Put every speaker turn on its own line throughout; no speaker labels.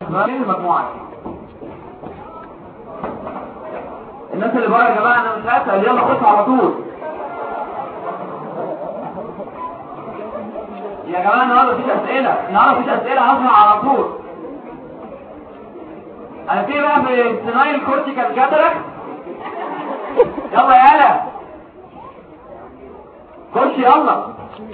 من المجموعة الناس اللي بره يا جماعة انا مش هسأل يلا خش على طول يا جماعة النهارده مفيش أسئلة النهارده مفيش أسئلة هسمع على طول انا في بقى في السنايل كورتيكال كاتراكت يلا يالا خش يلا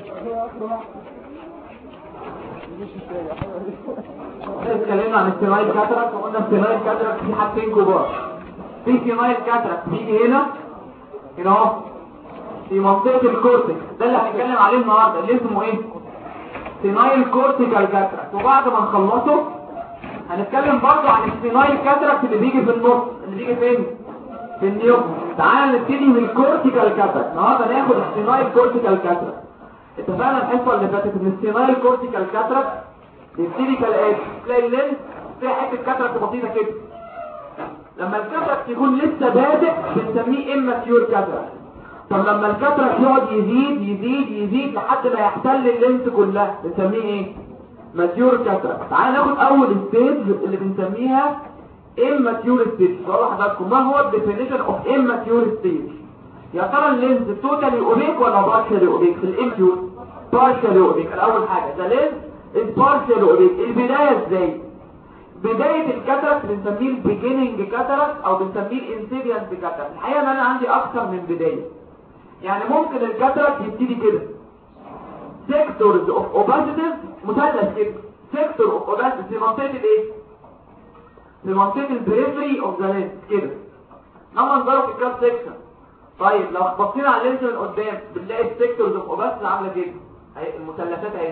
اتكلمنا عن السينايل كاتراكت وقلنا السينايل كاتراكت في حاجتين كبار في سينايل كاتراكت بيجي هنا هنا اهو في منطقة الكورتكس ده اللي هنتكلم عليه النهارده اللي اسمه ايه سينايل كورتيكال كاتراكت وبعد ما نخلصه هنتكلم برضه عن السينايل كاتراكت اللي بيجي في النص اللي بيجي فين في النيوم تعال نبتدي من الكورتيكال كاتراكت النهارده ناخد السينايل كورتيكال كاتراكت اتفقنا الحصه اللي فاتت ان السينايل كورتيكال كاتراكت بيبتدي كالاتي تلاقي اللينس فيها حته كاتراكت بسيطه كده لما الكاتراكت يكون لسه بادئ بنسميه اماتيور كاتراكت طب لما الكاتراكت يقعد يزيد يزيد يزيد لحد ما يحتل اللينس كلها بنسميه ايه ماتيور كاتراكت تعال ناخد اول ستيج اللي بنسميها immature stage بقول لحضراتكم ما هو الديفينيشن اوف immature stage يا ترى اللينز توتالي اوبيك ولا بارشالي اوبيك في الاماتيور بارشالي اوبيك الاول حاجه ده لينز البارشال اوبيك البدايه ازاي بدايه الكاتراكت بنسميه البيجيننج كاتراكت او بنسميه الانسيديانت كاتراكت الحقيقه ان انا عندي اكثر من بدايه يعني ممكن الكاتراكت يبتدي كده سيكتورز اوف اوباسيتيز مثلث كده سيكتور اوف اوباسيتيز في منطقه الايه في منطقه البريفري اوف ذا لينس كده لما نضرب في الكاب سيكشن طيب لو بصينا على اللينس من قدام بنلاقي السيكتورز اوف اوباسيتيز عامله كده اهي المثلثات اهي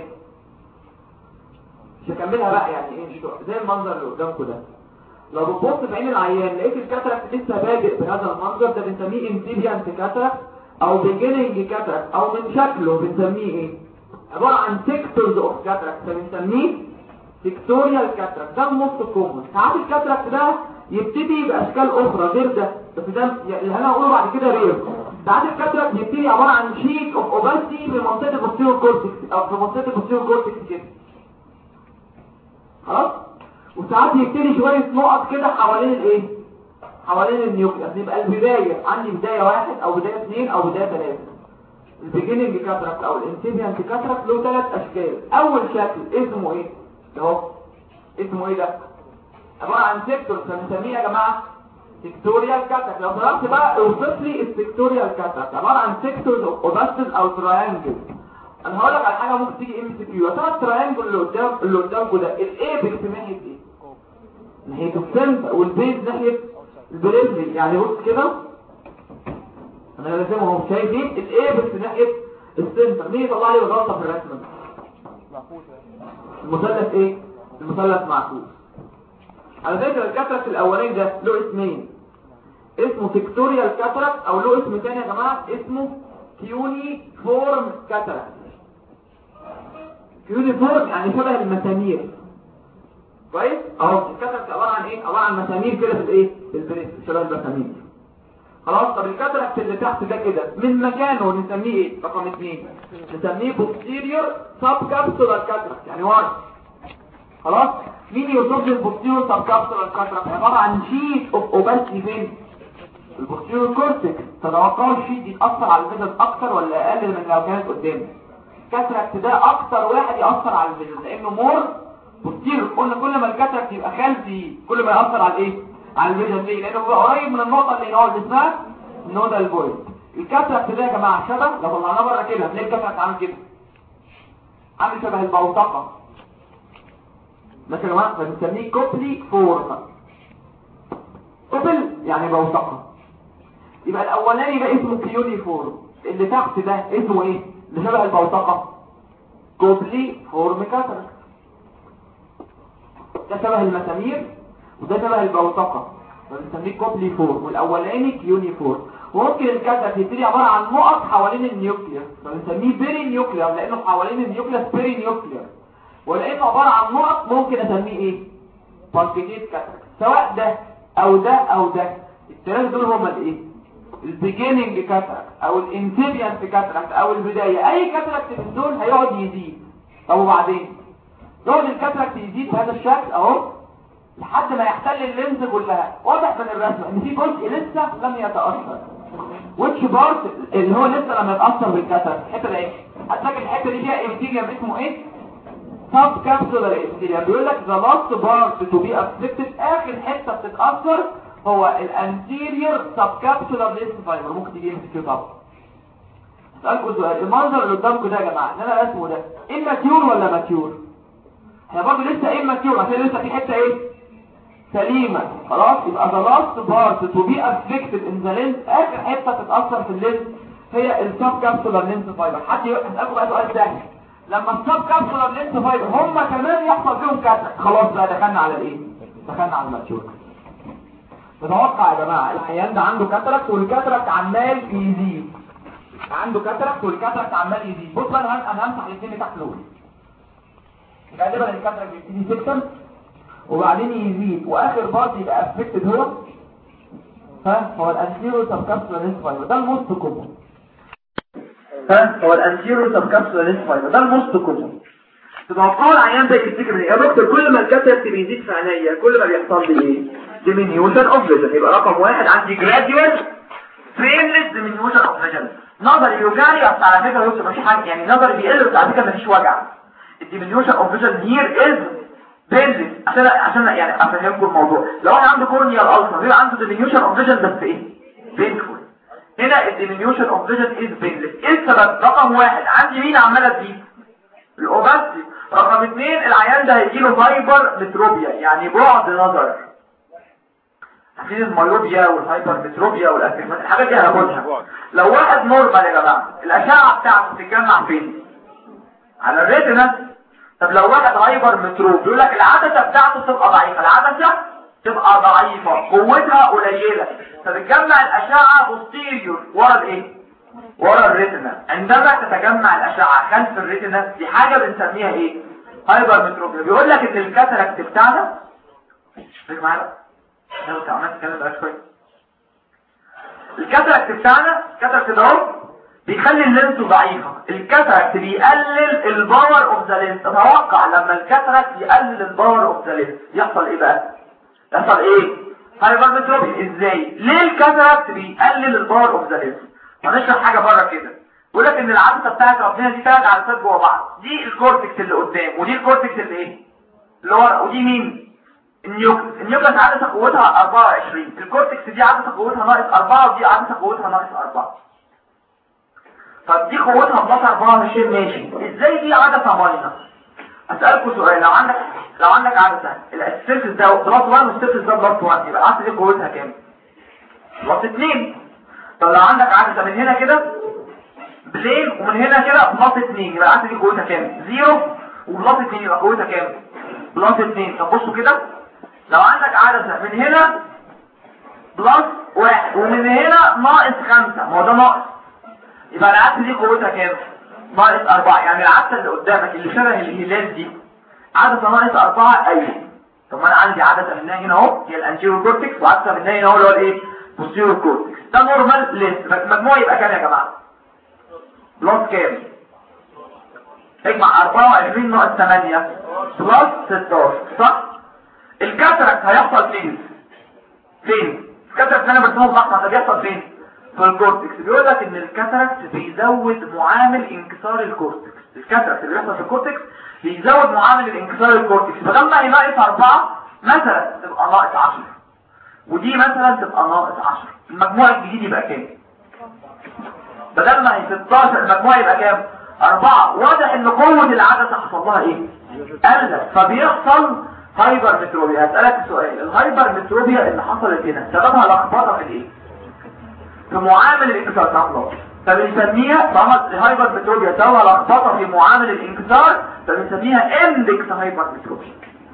مش هكملها بقى يعني ايه زي المنظر اللي قدامكم ده لو بتبص في عين العيان لقيت الكاتراكت لسه بادئ بهذا المنظر ده بنسميه انسيبيانت كاتراكت او بيجيننج كاتراكت او من شكله بنسميه ايه عباره عن سيكتورز اوف كاتراكت فبنسميه سيكتوريال كاتراكت ده النص الكومن ساعات الكاتراكت ده يبتدي باشكال اخرى غير ده بس ده اللي انا هقوله بعد كده رير ساعات الكاتراكت يبتدي عباره عن شيك اوف اوباسيتي في منطقه البوستيريور كورتكس او في منطقه البوستيريور كورتكس كده خلاص وساعات يبتدي شويه نقط كده حوالين الايه حوالين النيوكليس يبقى البدايه عندي بدايه واحد او بدايه اثنين او بدايه ثلاثه البيجيننج كاتراكت او الانسيبيانت كاتراكت له ثلاث اشكال اول شكل اسمه ايه اهو اسمه ايه ده عباره عن سيكتور فبنسميه يا جماعه سيكتوريال كاتراكت لو طلبت بقى اوصف لي السيكتوريال كاتراكت عباره عن سيكتورز اوف اوباستس او تراينجل انا هقول لك على حاجه ممكن تيجي ام سي كيو ترى التراينجل اللي قدام اللي قدامكم ده الايبكس ناحيه ايه ناحيه السنتر والبيز ناحيه البريفري يعني بص كده انا راسمه اهو شايف ايه الايبكس ناحيه السنتر مين يطلع لي الغلطه في الرسمه المثلث ايه المثلث معكوس على فكره الكاتراكت الاولاني ده له اسمين اسمه سيكتوريال كاتراكت او له اسم ثاني يا جماعه اسمه كيوني فورم كاتراكت يونيفورم يعني شبه المسامير كويس اهو الكاتراكت عباره عن ايه عباره عن مسامير كده في الايه في البريس شبه المسامير خلاص طب الكاتراكت اللي تحت ده كده من مكانه نسميه ايه رقم اثنين نسميه posterior subcapsular cataract يعني ورا خلاص مين يوصف لي البوستيريور subcapsular cataract عباره عن شيت اوف اوباسيتي فين البوستيريور كورتكس تتوقعوا الشيت يتاثر على الفيجن اكتر ولا اقل من لو كانت قدامي الكاتراكت ده اكتر واحد يأثر على الفيجن لانه مور بوستير قلنا كل ما الكاتراكت يبقى خلفي كل ما يأثر على الايه على الفيجن ليه لانه بيبقى قريب من النقطه اللي هو اللي اسمها النودال بوينت الكاتراكت ده يا جماعه شبه لو طلعناه بره كده هتلاقي الكاتراكت عامل كده عامل شبه البوتقه ماشي يا جماعه فبنسميه كوبلي فورم كوبل يعني بوتقه يبقى الاولاني ده اسمه كيوني فورم اللي تحت ده اسمه ايه اللي شبه البوتقة كوبلي فورم كاتراكت ده شبه المسامير وده شبه البوتقة فبنسميه كوبلي فورم والاولاني كيوني فورم وممكن الكاتراكت يبتدي عبارة عن نقط حوالين النيوكليوس فبنسميه بيري نيوكلير لانه حوالين النيوكليوس بيري نيوكلير ولانه عبارة عن نقط ممكن اسميه ايه بارتيجيت كاتراكت سواء ده او ده او ده الثلاثه دول هما الايه البيجيننج كاتراكت او الانسيبيانت كاتراكت او البداية اي كاتراكت من دول هيقعد يزيد طب وبعدين يقعد الكاتراكت يزيد بهذا الشكل اهو لحد ما يحتل اللينز كلها واضح من الرسم ان في جزء لسه لم يتاثر which part اللي هو لسه لم يتاثر بالكاتراكت الحته دي ايه هتلاقي الحته دي فيها ابتيريوم اسمه ايه سب كابسولار ابتيريوم بيقول لك the last part to be affected اخر حته بتتاثر هو الانتيريور سب كابسولار ليست فايبر ممكن تيجي ام كيو طبعا اسالكم سؤال المنظر اللي قدامكم ده يا جماعه اللي انا رسمه ده اماتيور ولا ماتيور احنا برضه لسه اماتيور عشان لسه في حته ايه سليمه خلاص يبقى the last part to be affected in the lens اخر حته تتاثر في اللينس هي السب كابسولار لينس فايبر حد يسالكم بقى سؤال سهل لما السب كابسولار لينس فايبر هم كمان يحصل فيهم كاتر خلاص بقى دخلنا على الايه دخلنا على الماتيور نتوقع يا جماعه العيان ده عنده كاتراكت والكاتراكت عمال يزيد عنده كاتراكت والكاتراكت عمال يزيد بص بقى انا انا همسح الاثنين تحت دول غالبا الكاتراكت بيبتدي سكتم وبعدين يزيد واخر بارت يبقى افكتد هو ها هو الانتيرو سبكابسولار لينس فايبر ده الموست كومن ها هو الانتيرو سبكابسولار لينس فايبر ده الموست كومن تتوقعوا العيان ده يفتكر ايه يا دكتور كل ما الكاتراكت بيزيد في عينيا كل ما بيحصل لي ايه diminution of vision يبقى رقم واحد عندي gradual painless diminution of vision نظري يوجعني بس على فكره يوسف مفيش حاجه يعني نظري بيقل بس على فكره مفيش وجع الديمينيوشن اوف فيجن هير از بينلس عشان عشان يعني افهمكم الموضوع لو انا عنده كورنيال الالسر بيبقى عنده ديمينيوشن اوف فيجن بس ايه بينفول هنا الديمينيوشن اوف فيجن از بينلس ايه السبب رقم واحد عندي مين عماله تزيد الاوباستي رقم اثنين العيان ده هيجيله فايبر متروبيا يعني بعد نظر عارفين المايوبيا والهايبر متروبيا والاسيجمات الحاجات دي هناخدها لو واحد نورمال يا جماعه الاشعه بتاعته بتتجمع فين على الريتنا طب لو واحد هايبر متروب بيقول لك العدسه بتاعته تبقى ضعيفه العدسه تبقى ضعيفه قوتها قليله فبتجمع الاشعه بوستيريور ورا الايه ورا الريتنا عندما تتجمع الاشعه خلف الريتنا دي حاجه بنسميها ايه هايبر متروبيا بيقول لك ان الكاتاراكت بتاعنا فاهم معايا لو انت عملت تتكلم بقى شويه الكاتاراكت بتاعنا الكاتاراكت ده اهو بيخلي اللينس ضعيفه الكاتاراكت بيقلل الباور اوف ذا لينس تتوقع لما الكاتاراكت يقلل الباور اوف ذا لينس يحصل ايه بقى يحصل ايه هايبرمتروبي ازاي ليه الكاتاراكت بيقلل الباور اوف ذا لينس هنشرح حاجه بره كده بيقول لك ان العدسه بتاعت ربنا دي ثلاث عدسات جوه بعض دي الكورتكس اللي قدام ودي الكورتكس اللي ايه اللي ورا ودي مين النيوكلس النيوكلس عدسه قوتها 24 الكورتكس دي عدسه قوتها ناقص 4 ودي عدسه قوتها ناقص 4 طب دي قوتها بلس 24 ماشي ازاي دي عدسه ماينس اسالكم سؤال لو عندك لو عندك عدسه السيرفس ده بلس 1 والسيرفس ده بلس 1 يبقى العدسه دي قوتها كام بلس 2 طب لو عندك عدسه من هنا كده بلين ومن هنا كده بلس 2 يبقى العدسه دي قوتها كام 0 وبلس 2 يبقى قوتها كام بلس 2 طب بصوا كده لو عندك عدسه من هنا بلس 1 ومن هنا ناقص 5 ما هو ده ناقص يبقى العدسه دي قوتها كام ناقص 4 يعني العدسه اللي قدامك اللي شبه الهلال دي عدسه ناقص 4 ايوه طب ما انا عندي عدسه منها هنا اهو هي الانتيريور كورتكس وعدسه منها هنا اهو اللي هو الايه بوستيريور كورتكس ده نورمال ليست مجموع يبقى كام يا جماعه بلس كام اجمع 24 ناقص 8 بلس 16 صح الكاتراكت هيحصل فين فين الكاتراكت اللي انا برسمه بالاحمر ده بيحصل فين في الكورتكس بيقول لك ان الكاتراكت بيزود معامل انكسار الكورتكس الكاتراكت اللي بيحصل في الكورتكس بيزود معامل الانكسار الكورتكس فلما ينقص 4 مثلا تبقى ناقص 10 ودي مثلا تبقى ناقص 10 المجموع الجديد يبقى كام بدل ما هي 16 المجموع يبقى كام 4 واضح ان قوة العدسة حصل لها ايه قلت فبيحصل هايبر متروبيا هسألك سؤال الهايبر متروبيا اللي حصلت هنا سببها لخبطة في الايه في معامل الانكسار تعمل فبنسميها طالما الهايبر متروبيا سببها لخبطة في معامل الانكسار فبنسميها اندكس هايبر متروبيا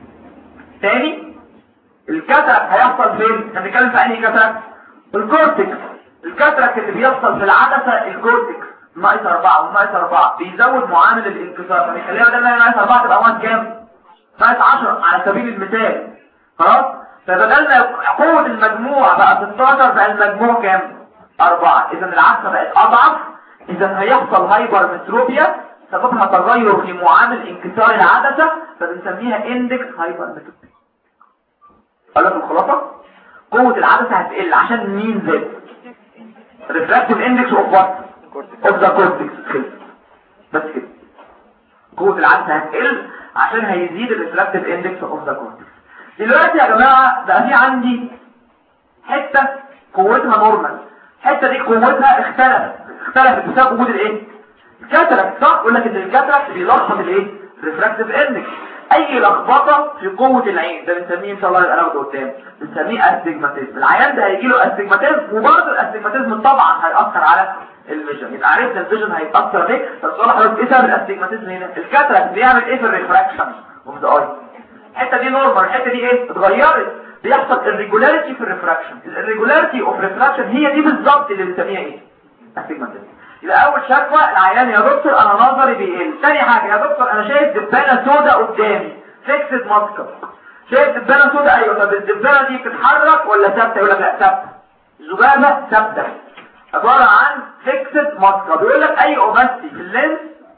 تاني الكاتراك هيحصل فين احنا بنتكلم في انهي كاتراك الكورتكس الكاتراك اللي بيحصل في العدسة الكورتكس ناقص 4 وناقص 4 بيزود معامل الانكسار فبيخليها بدل ما ناقص 4 تبقى ناقص كام ناقص 10 على سبيل المثال خلاص فبدل ما قوة المجموع بقى 16 بقى المجموع كام 4 اذا العدسة بقت اضعف اذا هيحصل هايبر متروبيا سببها تغير في معامل انكسار العدسة فبنسميها اندكس هايبر متروبيا
اقول لك الخلاصه قوه العدسه هتقل عشان مين زاد ريفراكتيف اندكس اوف وات اوف ذا كورتكس بس كده قوه العدسه هتقل عشان هيزيد الريفراكتيف اندكس اوف ذا كورتكس دلوقتي يا جماعه بقى في عندي حته قوتها نورمال الحته دي قوتها اختلفت اختلفت بسبب وجود الايه الكاتراكت صح يقول لك ان الكاتراكت بيلخبط الايه ريفراكتيف اندكس اي لخبطه في قوه العين ده بنسميه ان شاء الله يبقى ناخده قدام بنسميه استجماتيزم العيان ده هيجي له استجماتيزم وبرضه الاستجماتيزم طبعا هياثر على الفيجن يبقى عرفنا الفيجن هيتاثر ليه بس والله حضرتك ايه سبب الاستجماتيزم هنا الكاتراكت بيعمل ايه في الريفراكشن اوف ذا اي الحته دي نورمال الحته دي ايه اتغيرت بيحصل irregularity في الريفراكشن الirregularity اوف ريفراكشن هي دي بالظبط اللي بنسميها ايه استجماتيزم يبقى اول شكوى العيان يا دكتور انا نظري بيقل ثاني حاجه يا دكتور انا شايف دبانه سوداء قدامي فيكسد ماسكر شايف دبانه سوداء ايوه طب الدبانه دي بتتحرك ولا ثابته يقول لك لا ثابته ذبابه ثابته عباره عن فيكسد ماسكر بيقول لك اي اوباستي في اللينس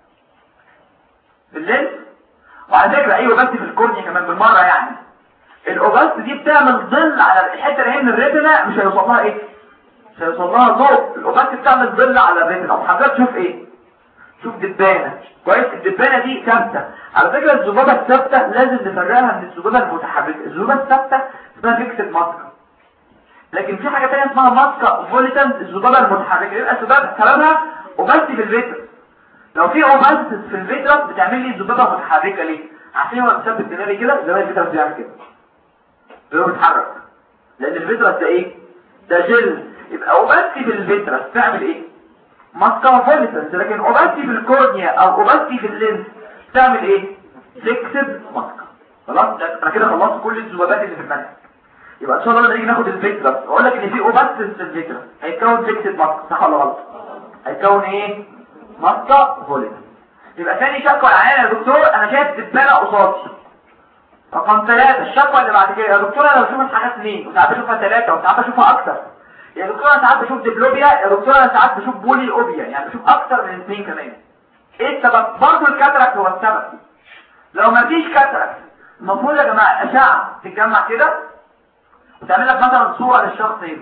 في اللينس وعلى فكره اي اوباستي في الكورنيا كمان بالمره يعني الاوباست دي بتعمل ظل على الحته اللي هي من الريتنا مش هيوصل لها ايه مش هيوصل لها ضوء الاوباست بتعمل ظل على الريتنا وحضرتك شوف ايه شوف دبانه كويس الدبانه دي ثابته على فكره الذبابه الثابته لازم نفرقها من الذبابه المتحركه الذبابه الثابته اسمها فيكسد ماسكه لكن في حاجه ثانيه اسمها ماسكه فوليتنت الذبابه المتحركه يبقى الذبابه سببها اوباست في الفيتر لو في اوباست في الفيتر بتعمل لي ذبابه متحركه ليه عشان هو مثبت دماغي كده زي الفيتر بيعمل كده هو بيتحرك لان الفيترس ده ايه ده جل يبقى اوباستي في الفيترس تعمل ايه ماسكا فوليسنس لكن اوباستي في الكورنيا او اوباستي في اللينس تعمل ايه فيكسد ماسكا خلاص انا كده خلصت كل الذبابات اللي في المنهج يبقى ان شاء الله لما نيجي ناخد الفيترس اقول لك ان في اوباستي في الفيترس هيتكون فيكسد ماسكا صح ولا غلط هيتكون ايه ماسكا فوليسنس يبقى ثاني شكوى العيان يا دكتور انا شايف دبانه قصادي رقم ثلاثة الشكوى اللي بعد كده يا دكتور انا بشوف الحاجات اثنين وساعات بشوفها ثلاثة وساعات بشوفها اكتر يا دكتور انا ساعات بشوف ديبلوبيا يا دكتور انا ساعات بشوف بولي اوبيا يعني بشوف اكتر من اثنين كمان ايه السبب برضه الكاتراكت هو السبب لو ما فيش كاتراكت المفروض يا جماعه الاشعه تتجمع كده وتعمل لك مثلا صوره للشخص هنا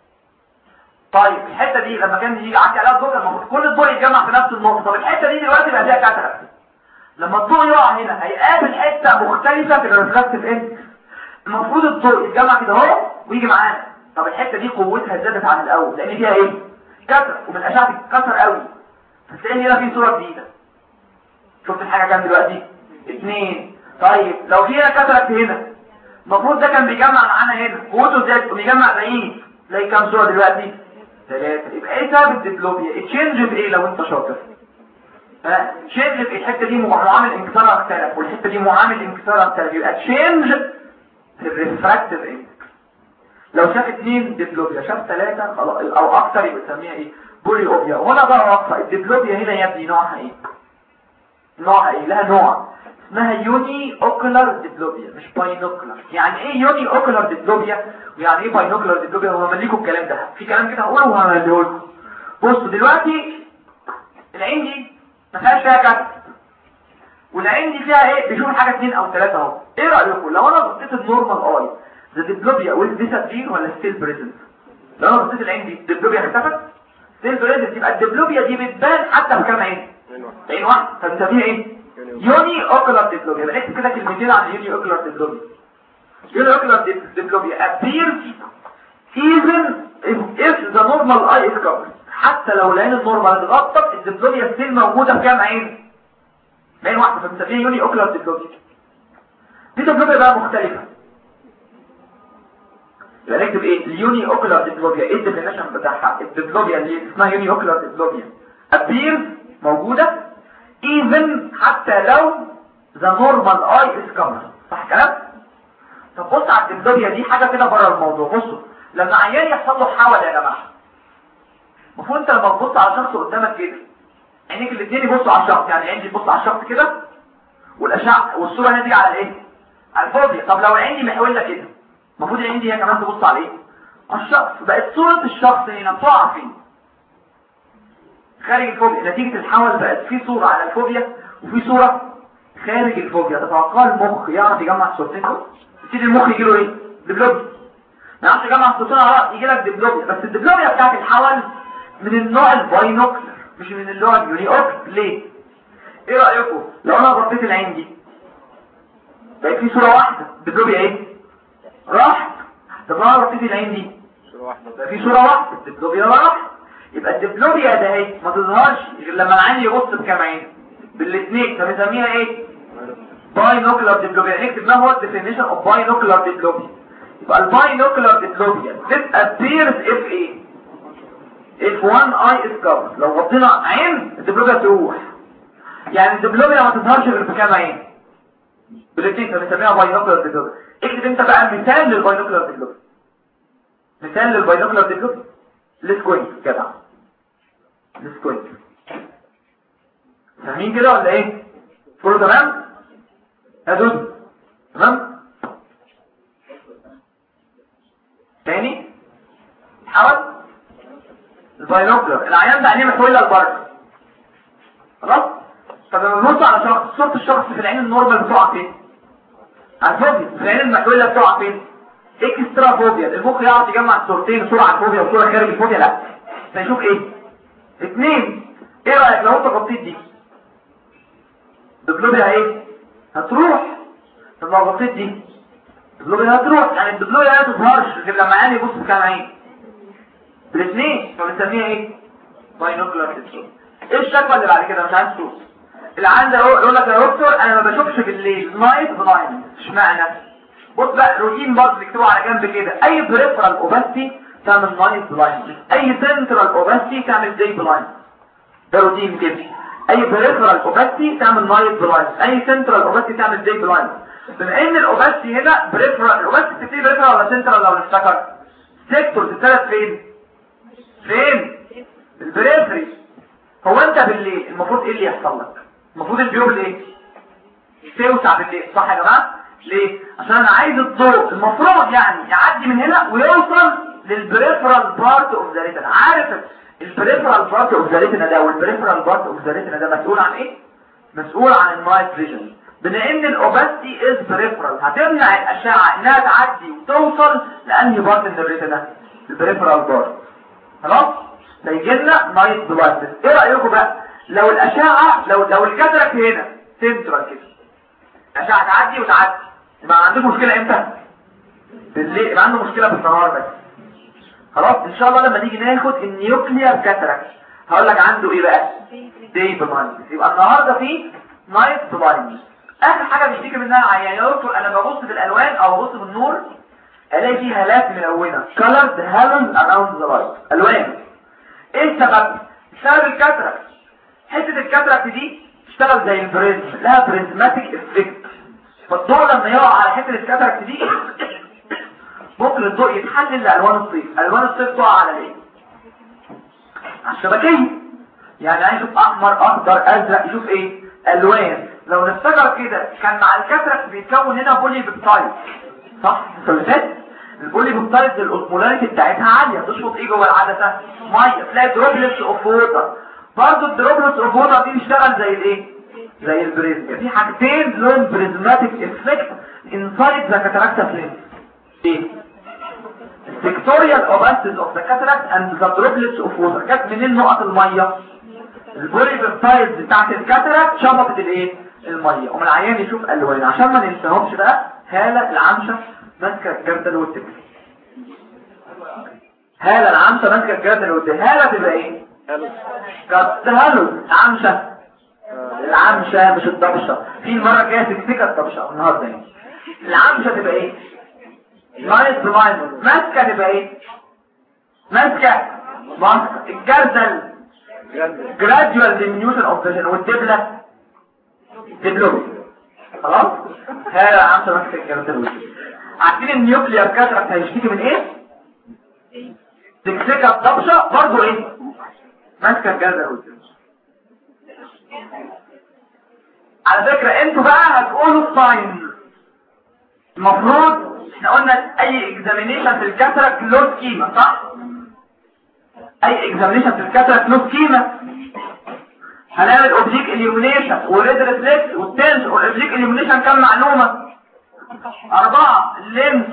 طيب الحته دي لما كان يجي عندي عليها الضوء المفروض كل الضوء يتجمع في نفس النقطه طب الحته دي دلوقتي بقى فيها كاتراكت لما الضوء يقع هنا هيقابل حته مختلفه في الريفراكتيف اند المفروض الضوء يتجمع كده اهو ويجي معانا طب الحته دي قوتها زادت عن الاول لان فيها ايه كسر ومن الاشعه تتكسر قوي فتلاقي هنا في صوره جديده شفت الحاجه كام دلوقتي اثنين طيب لو في هنا كسرت هنا المفروض ده كان بيجمع معانا هنا قوته زادت وبيجمع بعيد تلاقي كام صوره دلوقتي ثلاثه يبقى ايه سبب الديبلوبيا اتشينج في ايه لو انت شاطر تشينج في الحته دي معامل انكسار اختلف والحته دي معامل انكسار اختلف يبقى تشينج في الريفراكتيف اندكس لو شاف اثنين ديبلوبيا شاف ثلاثة او اكتر يبقى نسميها ايه بولي اوبيا وهنا بقى وقفه الديبلوبيا هنا يا ابني نوعها ايه نوعها ايه لها نوع اسمها يوني اوكولار ديبلوبيا مش باينوكولار يعني ايه يوني اوكولار ديبلوبيا ويعني ايه باينوكولار ديبلوبيا هو مليكم الكلام ده في كلام كده هقوله وهمليه لكم بصوا دلوقتي العين دي ما فيهاش فيها كسر والعين دي فيها ايه بيشوف حاجه اثنين او ثلاثه اهو ايه رايكم لو انا بصيت النورمال اي ذا ديبلوبيا ويل ديسابير ولا ستيل بريزنت لو انا بصيت العين دي الديبلوبيا اختفت ستيل بريزنت يبقى الديبلوبيا دي بتبان حتى في كام عين عين واحده فبنسميها ايه يوني اوكولار ديبلوبيا يبقى نكتب كده كلمتين عن اليوني اوكولار ديبلوبيا يوني اوكولار ديبلوبيا appears even if, if the normal eye is covered حتى لو العين النورمال اتغطت الديبلوبيا ستيل موجوده في كام عين عين واحده فبنسميها يوني اوكولار ديبلوبيا دي ديبلوبيا بقى مختلفه يبقى نكتب ايه اليوني اوكولار ديبلوبيا ايه الديفينيشن بتاعها الديبلوبيا اللي اسمها يوني اوكولار ديبلوبيا appears موجوده even حتى لو the normal eye is covered صح كلام طب بص على الديبلوبيا دي حاجه كده بره الموضوع بصوا لما عيان يحصل له حول يا جماعه المفروض انت لما تبص على شخص قدامك كده عينيك الاثنين يبصوا على الشخص يعني عيني تبص على الشخص كده والاشعه والصوره هنا تيجي على ايه على الفوبيا طب لو عيني محوله كده المفروض العين دي هي كمان تبص على ايه على الشخص بقت صوره الشخص هنا بتقع فين خارج الفوبيا نتيجه الحول بقت في صوره على الفوبيا وفي صوره خارج الفوبيا تتوقع المخ يعرف يجمع الصورتين دول يبتدي المخ يجي له ايه دبلوبيا ما يعرفش يجمع السطون على يجي لك دبلوبيا بس الدبلوبيا بتاعت الحول من النوع الباينوكلر مش من النوع اليوني اوكلر ليه ايه رايكم لو انا غطيت العين دي بقى في صوره واحده الدبلوبيا ايه راحت طب لو انا غطيت العين دي
صورة واحدة
يبقى في صورة واحدة الدبلوبيا راح يبقى الدبلوبيا ده اهي ما تظهرش غير لما العين يبص بكام عين بالاثنين فبنسميها ايه باينوكلر ديبلوبيا نكتب ما هو الديفينيشن اوف باينوكلر ديبلوبيا يبقى الباينوكلر ديبلوبيا this appears if ايه if one eye is covered لو غطينا عين الدبلوبيا تروح يعني الدبلوبيا ما تظهرش غير بكام عين بالاثنين فبنسميها باينوكلر ديبلوبيا اكتب انت بقى مثال للباينوكلر ديبلوبيا مثال للباينوكلر ديبلوبيا السكوينت جدع السكوينت فاهمين كده ولا ايه كله تمام يا دود تمام تاني حاول الباينوكلر العيان ده عينيه محوله لبره خلاص طب لما نبص على شخص صوره الشخص في العين النورمال بتقع فين على الفوبيا في العين المحوله بتقع فين اكسترا فوبيا المخ يعرف يجمع صورتين صوره على الفوبيا وصوره خارج الفوبيا لا فيشوف ايه اثنين ايه رايك لو انت غطيت دي الدبلوبيا ايه هتروح طب لو غطيت دي الدبلوبيا هتروح يعني الدبلوبيا ما تظهرش غير لما عيني يبص بكام عين بالاثنين فبنسميها ايه باينوكلر ديسكور ايه الشكوى اللي بعد كده مش عايز صوت العيان ده يقول لك يا دكتور انا ما بشوفش بالليل نايت بلايند اشمعنى بص بقى روتين برضه نكتبه على جنب كده اي بريفرال اوباستي تعمل نايت بلايند اي سنترال اوباستي تعمل داي بلايند ده روتين كده اي بريفرال اوباستي تعمل نايت بلايند اي سنترال اوباستي تعمل داي بلايند بما ان الاوباستي هنا بريفرال الاوباستي بتبتدي بريفرال ولا سنترال لو نفتكر سيكتور تتثبت فين فين البريفري هو انت بالليل المفروض ايه اللي يحصل لك المفروض البيوبل ايه توسع بالليل صح يا جماعه ليه عشان انا عايز الضوء المفروض يعني يعدي من هنا ويوصل للبريفرال بارت اوف ذا ريتنا عارف البريفرال بارت اوف ذا ريتنا ده والبريفرال بارت اوف ذا ريتنا ده مسؤول عن ايه مسؤول عن النايت فيجن بما ان الاوباستي از بريفرال هتمنع الاشعه انها تعدي وتوصل لانهي بارت من الريتنا البريفرال بارت خلاص فيجي لنا نايت بلايتس ايه رايكم بقى لو الاشعه لو لو الكاتراكت هنا سنترال كده الاشعه تعدي وتعدي يبقى عندكم مشكله امتى بالليل يبقى عنده مشكله بالنهار بس خلاص ان شاء الله لما نيجي ناخد النيوكليير كاتراكت هقول لك عنده ايه بقى داي بلايند يبقى النهارده في نايت بلايند اخر حاجه بيشتكي منها العيان يا دكتور انا ببص في الالوان او ببص في النور الاقي فيه هالات ملونه colored halos around the light الوان ايه السبب سبب الكاتراكت حته الكاتراكت دي تشتغل زي البريزم لها بريزماتيك افكت فالضوء لما يقع على حته الكاتراكت دي ممكن الضوء يتحلل لالوان الصيف الوان الصيف تقع على ايه على الشبكيه يعني عايز يشوف احمر اخضر ازرق يشوف ايه الوان لو نفتكر كده كان مع الكاتراكت بيتكون هنا بولي بيبتايد صح ثلاثات البولي بيبتايد الاوسمولاريتي بتاعتها عاليه تشفط ايه جوه العدسه ميه تلاقي دروبلتس اوف ووتر برضه الدروبلتس اوف ووتر دي بتشتغل زي الايه زي البريزم في حاجتين لهم بريزماتيك افكت انسايد ذا كاتاراكت فليم ايه السيكتوريال اوباسيس اوف ذا كاتاراكت اند ذا دروبلتس اوف ووتر جت منين نقط الميه البولي بيبتايد بتاعت الكاتاراكت شفطت الايه الميه ومن العيان يشوف الوان عشان ما ننساهمش بقى هاله العمشه ماسكه الجردل والتكس هاله العمشه ماسكه الجردل والتكس هاله تبقى ايه هالو عمشه العمشه مش الضبشه في المره الجايه تمسكها الضبشه النهارده يعني العمشه تبقى ايه نايت بلايند ماسكه تبقى ايه ماسكه ماسكه الجردل جراديوال diminution اوف فيجن والدبله دبلومي خلاص هذا عمسه ماسكه الجردل والدبله عارفين النيوكليير كاتراكت هيشتكي من ايه تمسكها الضبشه برضه ايه ماسكه الجردل والدبله على فكرة انتوا بقى هتقولوا الساين المفروض احنا قلنا اي اكزامينيشن في الكاتراك له سكيمة صح اي اكزامينيشن في الكاتراك له سكيمة هنعمل اوبجيك اليومينيشن وريد ريفلكس والتنس والاوبجيك اليومينيشن كم معلومة اربعة الليمس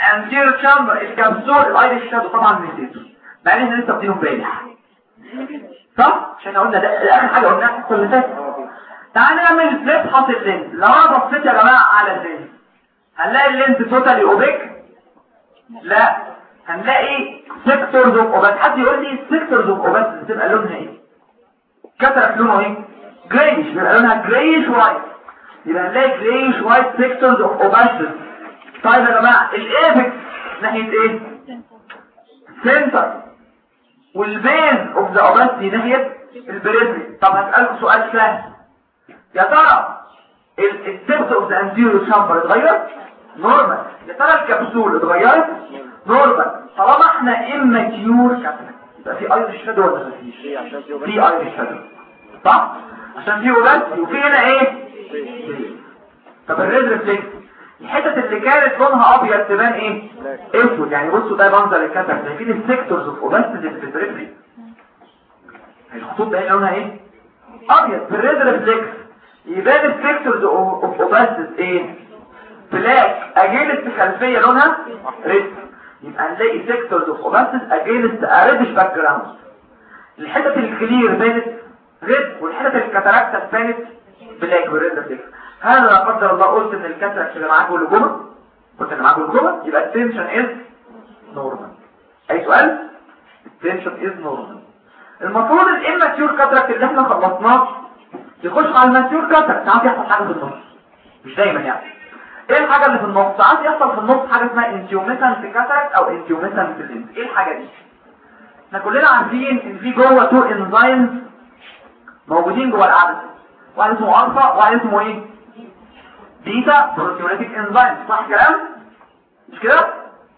anterior chamber الكبسول الايريش شادو طبعا نسيته مع ان احنا لسه واخدينه امبارح صح عشان قلنا ده اخر حاجه قلناها في اللي فاتت تعال نعمل فليب حاطط اللينس لو انا بصيت يا جماعه على اللينس هنلاقي اللينس توتالي اوبيك لا هنلاقي سيكتورز اوف اوباس حد يقول لي سيكتورز اوف اوباس بتبقى لونها ايه كترك لونه ايه جريش بيبقى لونها جريش وايت يبقى هنلاقي جريش وايت سيكتورز اوف اوباس طيب يا جماعه الايبكس ناحيه ايه سنتر والبين اوف ذا اوباسيتي ناحيه البريفري طب هسألكم سؤال سهل يا ترى الدبت اوف ذا انتيريور شامبر اتغير نورمال يا ترى الكبسول اتغيرت نورمال طالما احنا اماتيور كابسول يبقى في ايرش شادو ولا مفيش في ايرش شادو صح عشان في اوباسيتي وفي هنا ايه طب الريد ريفلكس الحتت اللي كانت لونها ابيض تبان ايه اسود يعني بصوا ده منظر الكتف شايفين السيكتورز اوف اوباسيتي في البريفري الخطوط ده لونها ايه ابيض في الريد ريفلكس يبان السيكتورز اوف اوباسيتي ايه بلاك اجينست خلفيه لونها ريد يبقى نلاقي سيكتورز اوف اوباسيتي اجينست ريدش باك جراوند الحتت الكلير بانت ريد والحتت الكاتاراكتا بانت بلاك بالريد ريفلكس هل لا قدر الله قلت ان الكاتاراكت اللي معاك جلوكوما قلت ان معاك جلوكوما يبقى التنشن از نورمال اي سؤال التنشن از نورمال المفروض الاماتيور كاتاراكت اللي احنا خلصناه يخش على الماتيور كاتاراكت ساعات يحصل حاجه في النص مش دايما يعني ايه الحاجه اللي في النص ساعات يحصل في النص حاجه اسمها انتيوميسنت كاتاراكت او انتيوميسنت لينز ايه الحاجه دي احنا كلنا عارفين ان في جوه تو انزيمز موجودين جوه العدسه واحد اسمه الفا وواحد اسمه ايه بيتا بروتيوليتيك انزيم صح كلام مش كده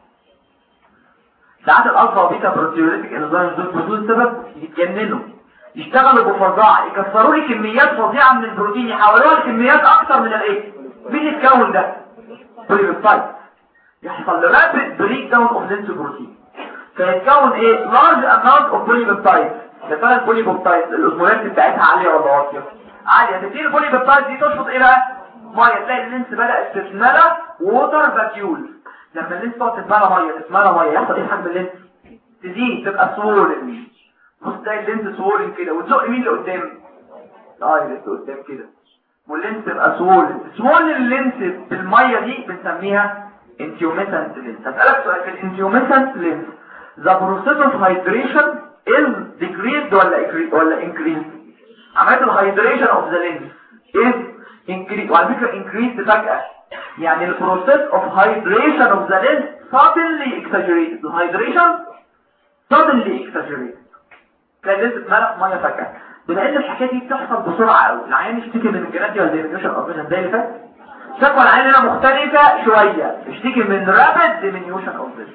ساعات الالفا وبيتا بروتيوليتيك انزيم دول بدون سبب يتجننوا يشتغلوا بفظاعه يكسروا لي كميات فظيعه من البروتين يحولوها لكميات اكتر من الايه مين يتكون ده بوليبيبتايد يحصل رابيد بريك داون اوف لينس بروتين فيتكون ايه لارج اماونت اوف بوليبيبتايد يا ترى البوليبيبتايد الاوزمولات بتاعتها عاليه ولا واطيه عاليه تبتدي البوليبيبتايد دي تشفط ايه بقى ميه تلاقي اللينس بدات تتملى ووتر فاكيول لما اللينس تقعد تتملى ميه تتملى ميه يحصل ايه حجم اللينس تزيد تبقى سوولن بص تلاقي اللينس سوولن كده وتزق مين لقدام الايرس لقدام كده واللينس تبقى سوولن سوولن اللينس بالميه دي بنسميها انتيوميسنت لينس هسألك سؤال في الانتيوميسنت لينس the process of hydration is decreased ولا ولا increased عملية الهيدريشن of the lens is increased وعلى فكرة increased فجأة يعني ال process of hydration of the lens suddenly exaggerated the hydration suddenly exaggerated كان اللينس اتملى ميه فجأة بما ان الحكاية دي بتحصل بسرعة قوي العيان يشتكي من الجناتي ولا ديمينيوشن اوف فيجن زي اللي فات شكوى العيان هنا مختلفة شوية يشتكي من رابد ديمينيوشن اوف فيجن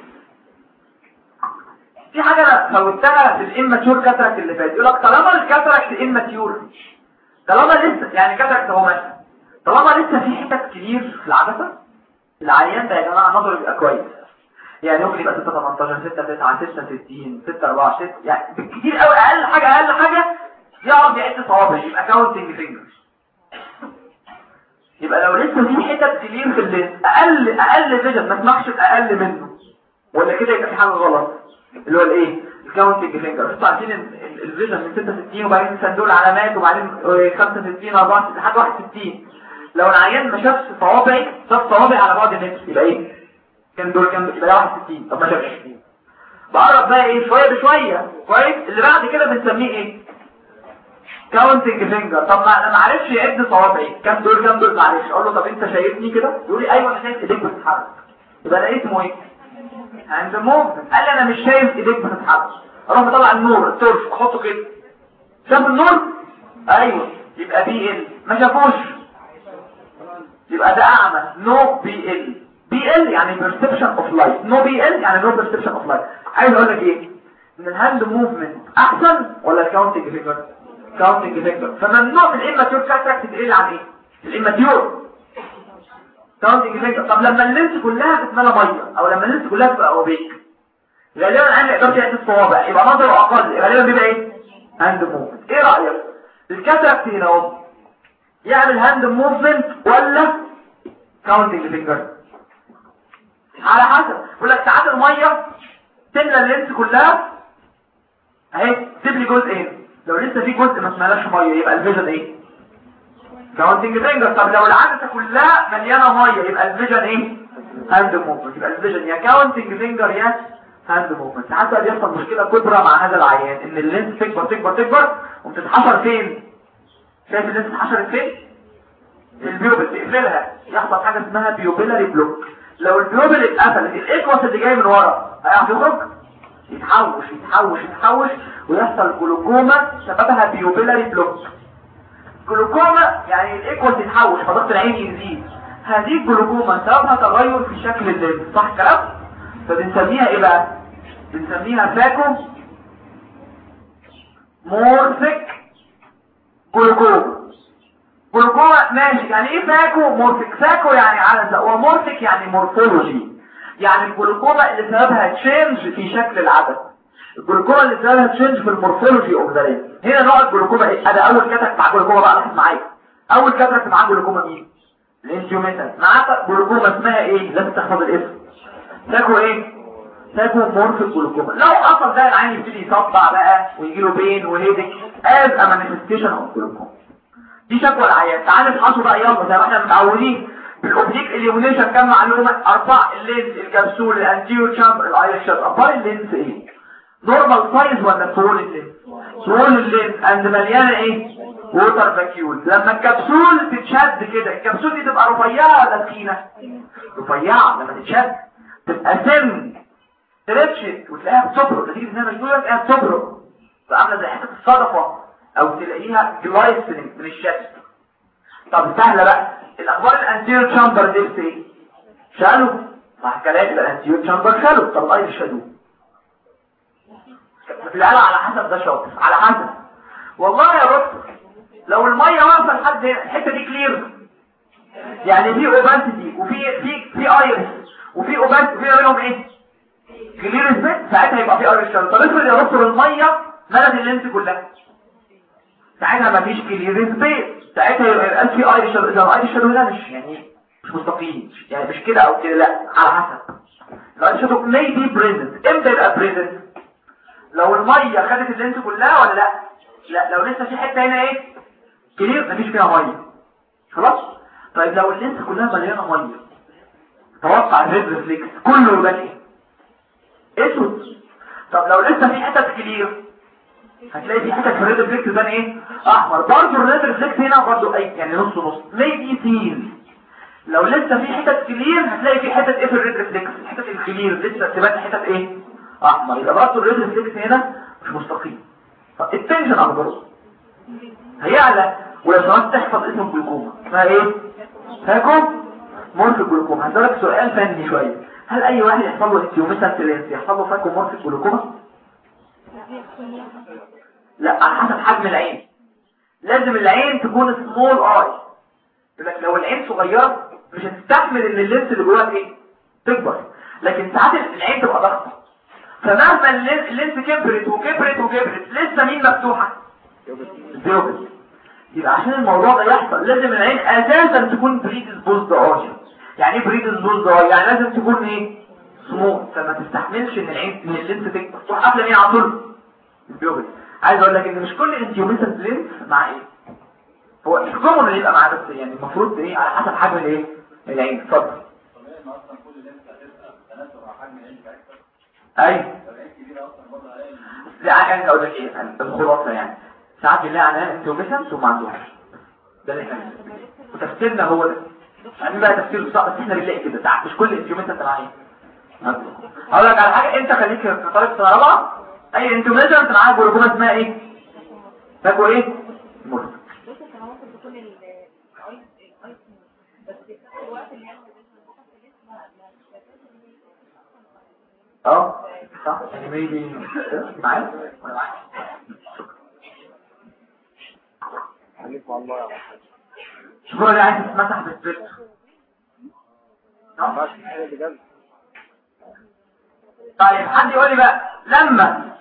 في حاجة انا فوتها في الاماتيور كاتراكت اللي فات يقول لك طالما الكاتراكت اماتيور طالما لسه يعني كاتراكت هو ماشي طالما لسه في حتت كتير في العدسة العيان ده يا جماعة نظره يبقى كويس يعني ممكن يبقى 6 18 6 9 6 60 6 4 6 يعني بالكتير قوي اقل حاجة اقل حاجة يعرف يعد صوابع يبقى كاونتنج فينجرز يبقى لو لسه في حتت كتير في الليل اقل اقل فيجن ما تسمحش اقل منه ولا كده يبقى في حاجة غلط اللي هو الايه الكاونتنج فينجر انتوا عارفين الفيجن من 66 وبعدين صندوق علامات وبعدين 65 64 لحد 61 لو العيان ما شافش صوابعي شاف صوابعي على بعد متر يبقى ايه كام دول كام يبقى ده 61 طب ما شافش بقرب بقى ايه شويه بشويه كويس اللي بعد كده بنسميه ايه كاونتنج فينجر طب ما ما عرفش يعد صوابعي كام دول كام دول معلش اقول له طب انت شايفني كده يقول لي ايوه انا شايف ايديك بتتحرك يبقى ده اسمه ايه عند موفمنت قال لي انا مش شايف ايديك بتتحرك اروح مطلع النور التورش احطه كده شاف النور ايوه يبقى بي ال ما شافوش يبقى ده اعمى نو بي ال بي ال يعني perception اوف لايت نو بي ال يعني نو perception اوف لايت عايز اقول لك ايه ان الهاند موفمنت احسن ولا الكاونتنج فيجر كاونتنج فيجر فممنوع من الاماتيور كاتراكت تقل عن ايه الاماتيور كاونتنج فيجر طب لما اللينس كلها تتملى ميه او لما اللينس كلها تبقى اوبيك غالبا العين ما يقدرش يعد الصوابع يبقى نظره اقل غالبا بيبقى ايه هاند موفمنت ايه رايك الكاتراكت هنا اهو يعمل هاند موفمنت ولا كاونتنج فينجر على حسب يقول لك ساعات الميه تملى اللينس كلها اهي سيب لي جزئين لو لسه في جزء ما اسمهاش ميه يبقى الفيجن ايه كاونتنج فينجر طب لو العدسه كلها مليانه ميه يبقى الفيجن ايه هاند موفمنت يبقى الفيجن يا كاونتنج فينجر يا هاند موفمنت ساعات بقى بيحصل مشكله كبرى مع هذا العيان ان اللينس تكبر تكبر تكبر وبتتحشر فين شايف اللينس اتحشرت فين البيوبل تقفلها يحصل حاجه اسمها بيوبيلاري بلوك لو البيوبل اتقفلت الاكوس اللي جاي من ورا هيعرف يخرج يتحوش يتحوش يتحوش ويحصل جلوكوما سببها بيوبيلاري بلوك جلوكوما يعني الايكوال تتحوش فضغط العين يزيد هذه الجلوكوما سببها تغير في شكل الليل صح الكلام فبنسميها ايه بقى بنسميها فاكو مورفيك جلوكوما جلوكوما ماشي يعني ايه فاكو مورفيك فاكو يعني على ومورفيك يعني مورفولوجي يعني الجلوكوما اللي سببها تشينج في شكل العدد الجلوكوما اللي سببها تشينج في المورفولوجي اوف ذا هنا نوع الجلوكوما ايه انا اول كاتك مع جلوكوما بقى لاحظ معايا اول كاتك مع جلوكوما مين الانجيوميتال معاك جلوكوما اسمها ايه لازم تحفظ الاسم تاكو ايه تاكو مورفيك جلوكوما لو حصل ده العين يبتدي يصدع بقى ويجي له بين وهيدك از ا مانيفستيشن اوف جلوكوما دي شكوى العيان تعالى نفحصه بقى يلا زي ما احنا متعودين بالاوبجيك اليومينيشن كام معلومه اربع اللينس الكبسول الانتيريور تشامبر الايريس شات اخبار اللينس ايه نورمال سايز ولا سوول اللينس سوول اللينس اند مليانه ايه ووتر فاكيول لما الكبسول تتشد كده الكبسول دي تبقى رفيعه ولا تخينه رفيعه لما تتشد تبقى سن ترتشت وتلاقيها بتبرق نتيجه انها مشدوده تلاقيها بتبرق عامله زي حته الصدفه او تلاقيها جلايسنج من الشد طب سهله بقى الاخبار الانتيريور تشامبر دي ايه شالوا صح كلام يبقى الانتيريور تشامبر شالوا طب الاير شالوه في العلا على حسب ده شاطر على حسب والله يا دكتور لو الميه واقفه لحد هنا الحته دي كلير يعني في اوبانتي وفي في في ايرس وفي اوبانتي في بينهم ايه كلير سبيت ساعتها يبقى في ايرس شالو طب افرض يا دكتور الميه ملت اللينس كلها ساعتها مفيش كلير سبيت ساعتها يبقى في ايرس شالو اذا الايرس شالو ده مش يعني مش مستقيم يعني مش كده او كده لا على حسب الايرس شالو may be present امتى يبقى present لو المية خدت اللينس كلها ولا لا لا لو لسه في حتة هنا ايه كلير مفيش فيها مية خلاص طيب لو اللينس كلها مليانة مية توقع الريد ريفلكس كله يبقى ايه اسود طب لو لسه في حتة كلير هتلاقي في حتة في الريد ريفلكس ده ايه احمر برضه الريد ريفلكس هنا برضه اي يعني نص نص ميبي سين لو لسه في حتة كلير هتلاقي في حتة ايه في الريد ريفلكس حتة الكلير لسه تبان حتة ايه احمر يبقى برضه الريد ريفلكس هنا مش مستقيم طب التنشن اخباره هيعلى ولو سمحت تحفظ اسم الجلوكوما اسمها ايه فاكو مورف الجلوكوما هسألك سؤال فني شويه هل اي واحد يحصل له انتيوميتال تلينس يحصل له فاكو مورف الجلوكوما لا على حسب حجم العين لازم العين تكون سمول اي يقول لك لو العين صغيره مش هتستحمل ان اللينس اللي جواها ايه تكبر لكن ساعات العين تبقى ضخمه فمهما اللينس كبرت وكبرت وكبرت لسه مين مفتوحة البيوبل يبقى عشان الموضوع ده يحصل لازم العين اساسا تكون بريدز بوزد اورجن يعني ايه بريدز بوزد يعني لازم تكون ايه سموث فما تستحملش ان العين ان اللينس تكبر تروح قافله مين على طول البيوبل عايز اقول لك ان مش كل انتيوميتال لينس مع ايه هو مش كومن اللي يبقى معاه بس يعني المفروض ايه على حسب حجم الايه العين اتفضل اي لا يعني اقول لك ايه الخلاصه يعني ساعات بنلاقي عنها انتوميشن ثم عندوش ده اللي احنا وتفسيرنا هو ده يعني بقى تفسير صعب بس احنا بنلاقي كده ساعات مش كل انتوميشن تبع ايه هقول لك على حاجه انت خليك في طالب سنه رابعه اي انتوميشن انت معاك جلوكوما اسمها ايه فاكوا ايه مرض اه صح يعني ميبي معايا ولا معايا
خليك مع الله يا
شكرا اللي عايز تتمسح بالسبيرت
ماشي حاجه بجد
طيب حد يقول لي بقى لما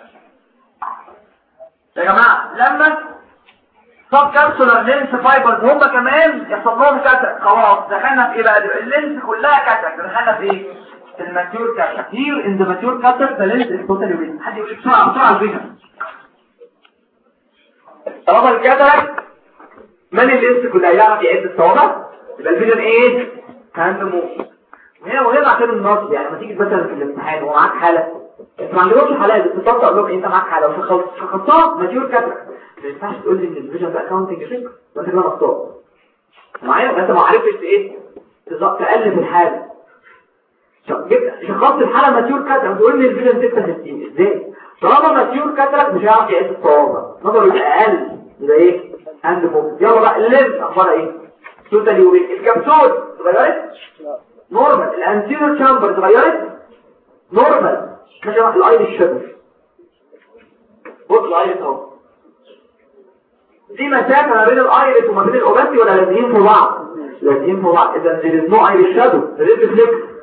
يا جماعه لما صاب كابسولار لينس فايبرز هم كمان يحصل لهم كاتك خلاص دخلنا في ايه بقى دلوقتي اللينس كلها كاتك دخلنا في ايه في الماتيور كاتراكت here in the mature cataract the lens is totally opaque حد يقول لي بسرعه بسرعه الفيجن طالما الكاتراكت من اللينس كلها يعرف يعد الصوابع يبقى الفيجن ايه هاند موف وهنا مهم عشان النص يعني لما تيجي مثلا في الامتحان ومعاك حاله انت ما عندكش حالات بس تطلع تقول لهم انت معاك حاله وشخص شخصتها ماتيور كاتراكت ما ينفعش تقول لي ان الفيجن ده اكاونتنج افكت وانت كده مخطوط معايا انت ما عرفتش ايه تز- تقلب الحاله ش- جبت شخصت الحاله ماتيور كاتراكت تقول لي الفيجن 66 ازاي طالما ماتيور كاتراكت مش هيعرف يعد الصوابع نظره يبقى اقل يبقى ايه هاند موف يلا بقى اللينس اخبارها ايه توتال يوبيك الكبسول اتغيرت نورمال الانتيريور تشامبر اتغيرت نورمال ماشي بقى الايد الشبر بص الايد اهو في مسافه ما بين الايرس وما بين الاوباسي ولا لازقين في بعض لازقين في بعض اذا there is no iris shadow there is reflex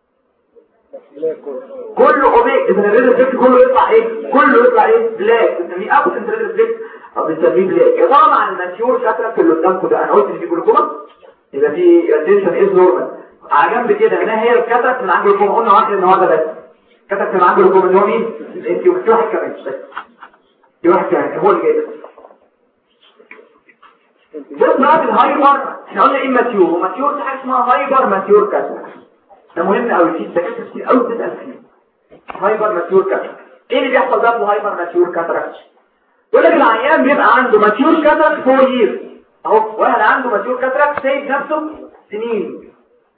كله اوبيك اذا الريد ريفلكس كله يطلع ايه كله يطلع ايه بلاك بنسميه ابسنت ريد ريفلكس او بنسميه بلاك يا ترى مع الماتيور كاتراكت اللي قدامكم ده انا قلت ان في جلوكوما يبقى في اتنشن از نورمال على جنب كده هنا هي الكاتراكت من عند الجلوكوما قلنا واحد ان هو ده بس كاتراكت من عند الجلوكوما اللي هو مين انت وفي واحد كمان بس في واحد كمان هو اللي جاي ده ده بقى الهايبر احنا قلنا ايه ماتيور وماتيور دي حاجه اسمها هايبر ماتيور كاتراكت ده مهم قوي في دكاتره كتير قوي بتسال فيه هايبر ماتيور كاتراكت ايه اللي بيحصل ده في الهايبر ماتيور كاتراكت يقول لك العيان بيبقى عنده ماتيور كاتراكت فور يير اهو واحد عنده ماتيور كاتراكت سايب نفسه سنين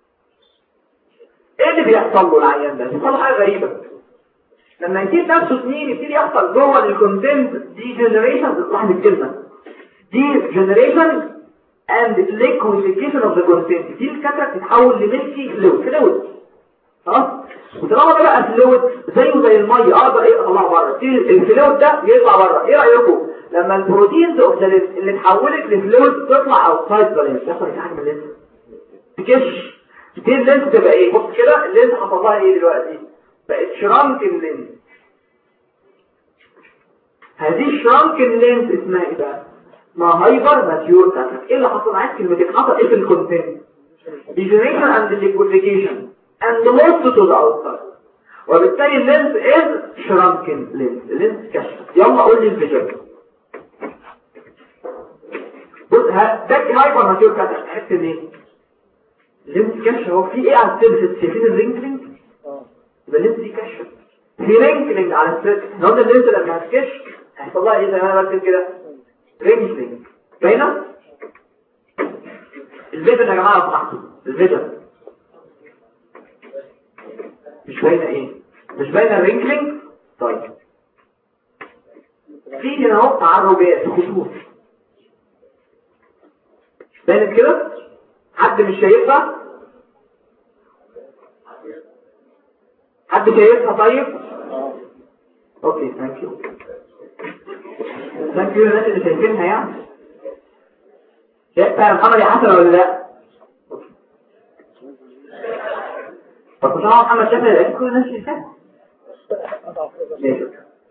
ايه اللي بيحصل له العيان ده بيحصل له حاجه غريبه لما يسيب نفسه سنين يبتدي يحصل جوه الكونتنت دي جنريشن لاحظ الكلمه دي جنريشن and liquefaction of the content دي الكاتراكت تتحول لميلكي فلويد فلويد خلاص وطالما ده بقى فلويد زيه زي الميه اقدر ايه اطلعه بره الفلويد ده يطلع بره ايه رايكم لما البروتينز اوف ذا اللي اتحولت لفلويد تطلع اوتسايد ذا لينس يحصل ايه حاجه من اللينس تكش دي اللينس تبقى ايه بص كده اللينس حصل لها ايه دلوقتي بقت شرانكن لينس هذه الشرانكن لينس اسمها ايه بقى ما هايبر ماتيور كاتراكت ايه اللي حصل معاك كلمتين حصل ايه في الكونتنت degeneration and liquefaction and most to the outside وبالتالي اللينس is shrunken lens اللينس كشف يلا قول لي الفيجن بص ها ده هايبر ماتيور كاتراكت تحس ان ايه اللينس كشف هو في ايه على السيرفيس شايفين الرينكلينج يبقى اللينس دي كشف في رينكلينج على السيرفيس احنا قلنا اللينس لما هتكشف هيحصل لها ايه زي ما انا بكتب كده رينكلينج باينه الفيجن يا جماعه لو سمحتوا الفيجن مش باينه ايه مش باينه الرينكلينج طيب في هنا اهو تعرجات خطوط باينه كده حد مش شايفها حد شايفها طيب اوكي ثانك يو ثانك يو الناس اللي شايفينها يعني شايفها يا محمد يا حسن ولا لا طب مش عارف محمد شايفها لقيت كل الناس شايفاها ماشي.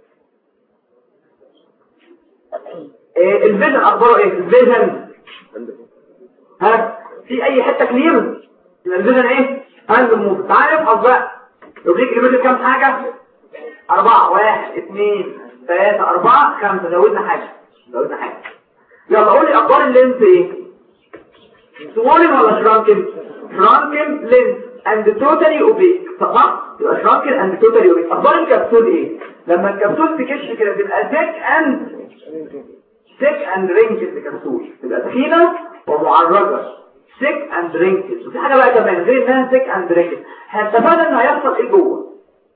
إيه الفيجن اخباره ايه الفيجن ها في اي حته كلير الفيجن ايه هاند موف تعال نفحص بقى لو ليك ليميت كام حاجه أربعة واحد اثنين ثلاثة أربعة خمسة زودنا حاجة زودنا حاجة يلا قول لي أخبار اللينس إيه سمولين ولا شرانكن شرانكن لينس and totally opaque صح يبقى شرانكن and totally opaque أخبار الكبسول إيه لما الكبسول تكش كده تبقى thick and thick and wrinkled الكبسول تبقى تخينة ومعرجة thick and wrinkled وفي حاجة بقى كمان غير إنها thick and wrinkled هتفادى إن هيحصل إيه جوه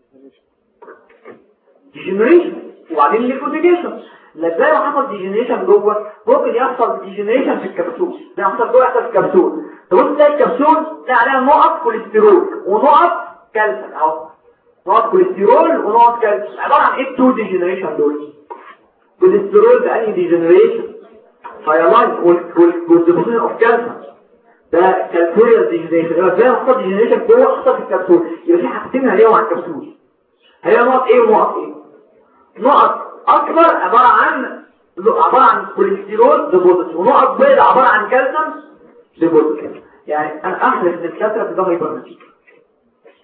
ديجنريشن وبعدين ليكوزيشن ازاي لو حصل ديجنريشن جوه ممكن يحصل ديجنريشن في الكبسول ده يحصل جوه يحصل في الكبسول تبص تلاقي الكبسول ده عليها نقط كوليسترول ونقط كالسيوم اهو نقط كوليسترول ونقط كالسيوم عباره عن ايه التو ديجنريشن دول كوليسترول ده انهي ديجنريشن هايلاين والديبوزيشن اوف كالسيوم ده كالسيوريال ديجنريشن يبقى ازاي حصل ديجنريشن جوه حصل في الكبسول يبقى في حاجتين عليهم على الكبسول هي نقط ايه ونقط ايه نقط اكبر عبارة عن عبارة عن كوليسترول ديبوزيت ونقط بيضاء عبارة عن كالسيوم ديبوزيت يعني انا احلف ان الكاتره ده هايبرماتيك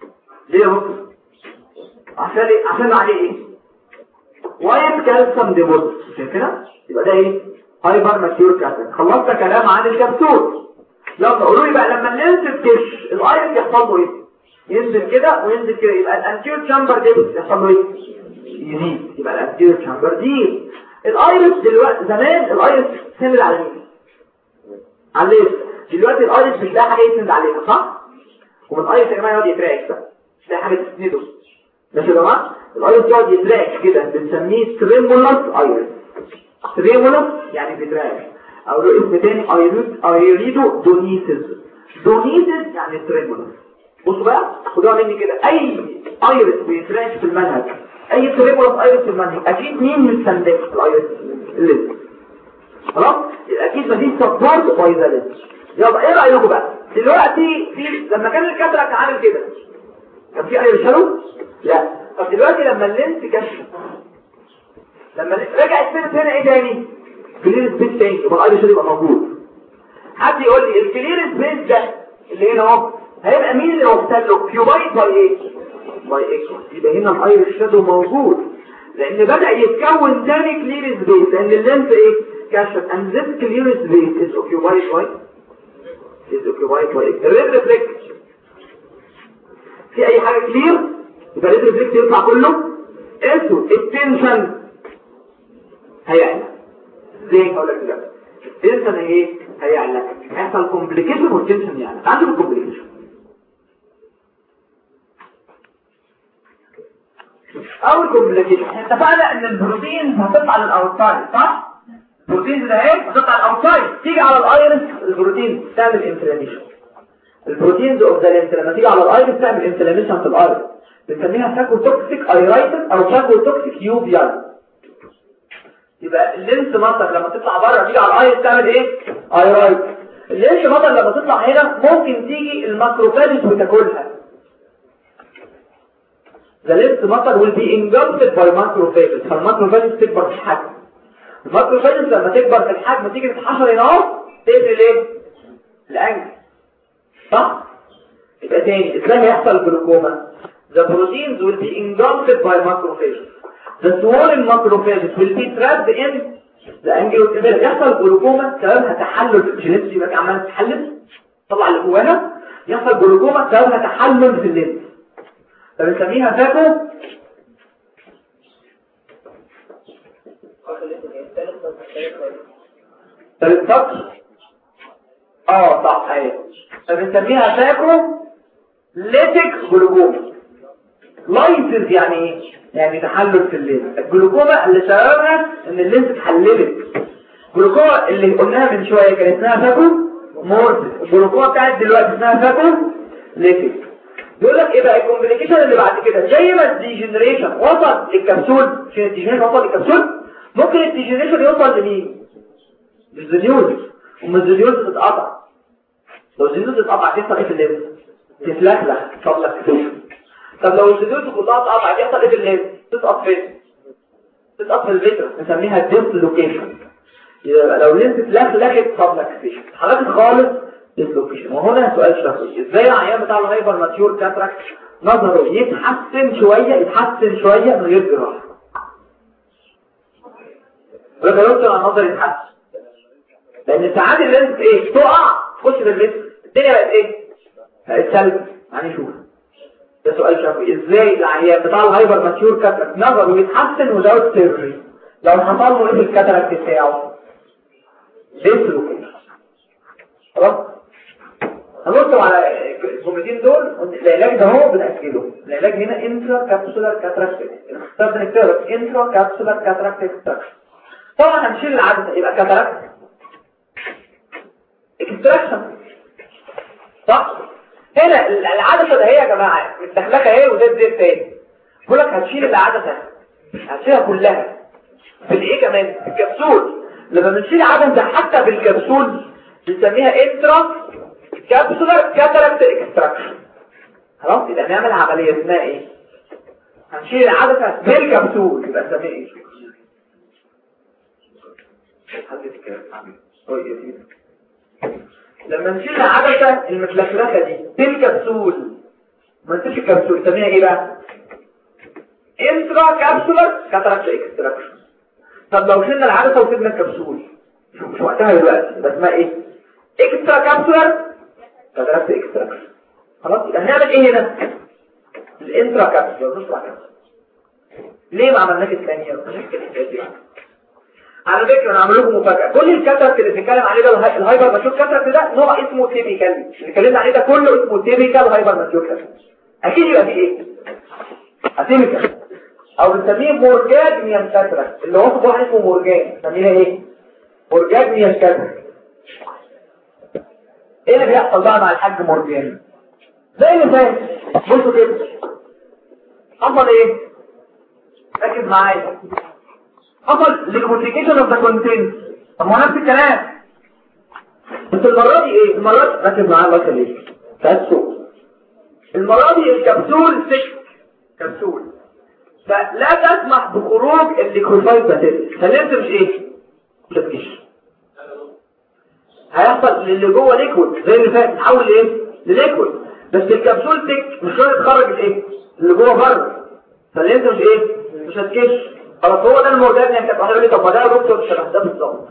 ليه يا دكتور عشان ايه عشان عليه ايه وايت كالسيوم ديبوزيت شايفينها يبقى ده ايه هايبر ماتيور كاتر خلصت كلام عن الكبسول يلا قولوا لي بقى لما اللينس تكش الايرس يحصل له ايه ينزل كده وينزل كده يبقى الانتيور تشامبر ده يحصل له ايه يزيد يبقى الانتيور تشامبر دي الايرس دلوقتي زمان الايرس سند على مين على الليل دلوقتي الايرس مش لاقي حاجه يسند عليها صح ومن الايرس يا جماعه يقعد يتراك بقى مش لاقي حاجه تسنده ماشي يا جماعه الايرس يقعد يتراك كده بنسميه تريمولس ايرس تريمولس يعني بيتراك او له اسم تاني ايريد ايريدو دونيسيس دونيسيس يعني تريمولس بصوا بقى خدوها مني كده اي ايرس بيتراك في المنهج اي تريمولس ايرس في المنهج اكيد مين من السندك الايرس اللي خلاص اكيد مفيش سبورت باي ذا ليست يلا ايه رايكم بقى دلوقتي في لما كان الكاتراك عامل كده كان في اي شالو لا طب دلوقتي لما اللينس كشف لما رجع السنس هنا ايه تاني كلير سبيس تاني يبقى الاي شالو يبقى موجود حد يقول لي الكلير سبيس ده اللي هنا اهو هيبقى مين اللي وصل له كيوبايت باي ايه باي اكس يبقى هنا الاي شادو موجود لان بدا يتكون تاني كلير سبيس لان اللينس ايه كشف and this clear space is occupied by is occupied by red reflect في اي حاجة كلير يبقى red reflect يطلع كله اسود التنشن هيعلى زي هقول لك دلوقتي التنشن ايه هيعلى هيحصل كومبليكيشن والتنشن يعني عنده كومبليكيشن اول كومبليكيشن اتفقنا ان البروتين هتطلع للاوتسايد صح البروتين ده اهي هتطلع الاوتسايد تيجي على الايرس البروتين تعمل انفلاميشن البروتينز اوف ذا لينس لما تيجي على الايرس تعمل انفلاميشن في الايرس بنسميها ساكو توكسيك ايرايتس او ساكو توكسيك يوبيان يبقى اللينس مطر لما تطلع بره تيجي على الايرس تعمل ايه ايرايتس اللينس مطر لما تطلع هنا ممكن تيجي الماكروفاجز وتاكلها The lens matter will be engulfed by macrophages فالماكروفاجز تكبر في الحجم الماكروفاجز لما تكبر في الحجم تيجي تتحشر هنا اهو تقفل ايه الانجل صح يبقى تاني ازاي هيحصل جلوكوما the proteins will be engulfed by macrophages the swollen macrophages will be trapped in the angle يحصل جلوكوما سببها تحلل في الجينيتس يبقى عماله تتحلل طلع اللي جواها يحصل جلوكوما سببها تحلل في اللينس فبنسميها فاكو ثالث سطر اه صح اهي فبنسميها فاكو ليتك جلوكوما لايسز يعني ايه يعني تحلل في اللينس الجلوكوما اللي سببها ان اللينس اتحللت الجلوكوما اللي قلناها من شويه كان اسمها فاكو مورتس الجلوكوما بتاعت دلوقتي اسمها فاكو ليتك بيقول لك ايه بقى الكومبليكيشن اللي بعد كده زي ما الديجنريشن وصل للكبسول عشان الديجنريشن وصل للكبسول ممكن الديجنريشن يوصل لمين للزنيوز وما الزنيوز تتقطع لو الزنيوز تتقطع تحصل ايه في الليل تتلخلخ تطلع كتير طب لو الزنيوز كلها تتقطع تحصل ايه في الليل تسقط فين تسقط في الفيتر نسميها ديسلوكيشن يبقى لو الليل اتلخلخت تطلع كتير حالات خالص ديسلوكيشن وهنا سؤال شخصي ازاي العيان بتاع الهايبر ماتيور كاتراكت نظره يتحسن شويه يتحسن شويه من غير جراحه ولا دكتور على النظر يتحسن لان ساعات اللينس ايه تقع تخش في اللينس الدنيا بقت ايه بقت سلب يعني شوف ده سؤال شافي ازاي العيان بتاع الهايبر ماتيور كاتراكت نظره يتحسن وزود سيرجري لو حصل له ايه في الكاتراكت بتاعه ديسلوكيشن خلاص هنبص على الجملتين دول العلاج ده هو بنأكله العلاج هنا انترا كابسولار كاتراكت الاختصار ده نكتبه انترا كابسولار كاتراكت اكستراكشن طبعا هنشيل العدسه يبقى كاتراكت اكستراكشن صح هنا العدسه ده هي يا جماعه متدخلكه اهي وده الزيت تاني بقول لك هتشيل العدسه هتشيلها كلها في الايه كمان في الكبسول لما بنشيل عدسه حتى بالكبسول بنسميها انترا كابسولار كاتاراكت اكستراكشن خلاص يبقى نعمل عمليه اسمها ايه هنشيل العدسه بالكبسول يبقى نسميها ايه لما نشيل العدسه المتلخلخه دي بالكبسول ما نسيبش الكبسول نسميها ايه بقى انترا كابسولار كاتراكت اكستراكشن طب لو شلنا العدسه وسيبنا الكبسول مش مش وقتها دلوقتي ده اسمها ايه اكسترا كابسولار كاتراكت اكستراكشن خلاص يبقى هنعمل ايه هنا الانترا كابسولار نصرع كابسولار ليه ما عملناش الثانيه مش كده على فكره انا عامل لكم مفاجاه كل الكاتراكت اللي بنتكلم عليه ده الهاي- الهايبر ماتيور كاتراكت ده نوع اسمه تيبيكال اللي اتكلمنا عليه ده كله اسمه تيبيكال هايبر ماتيور كاتراكت اكيد يبقى فيه ايه اتيبيكال او بنسميه مورجانيان كاتراكت اللي هو واحد اسمه مورجان بنسميها ايه مورجانيان كاتراكت ايه اللي بيحصل بقى مع الحاج مورجان زي اللي فات بصوا كده حصل ايه ركز معايا حصل ليكوفيكيشن اوف ذا كونتنت طب ما هو نفس الكلام بس المره دي ايه المره دي ركز معايا الله يخليك تاسو المره دي الكبسول سك كبسول فلا تسمح بخروج الليكوفايد ماتيريال فلازم مش ايه مش هتكش هيحصل للي جوه ليكويد زي اللي فات تحول لايه لليكويد بس الكبسول تك مش راضي تخرج الايه اللي جوه بره فلازم مش ايه مش هتكش خلاص هو ده المعتاد يعني كانت واحده يقول لي طب ما ده يا دكتور شبه ده بالظبط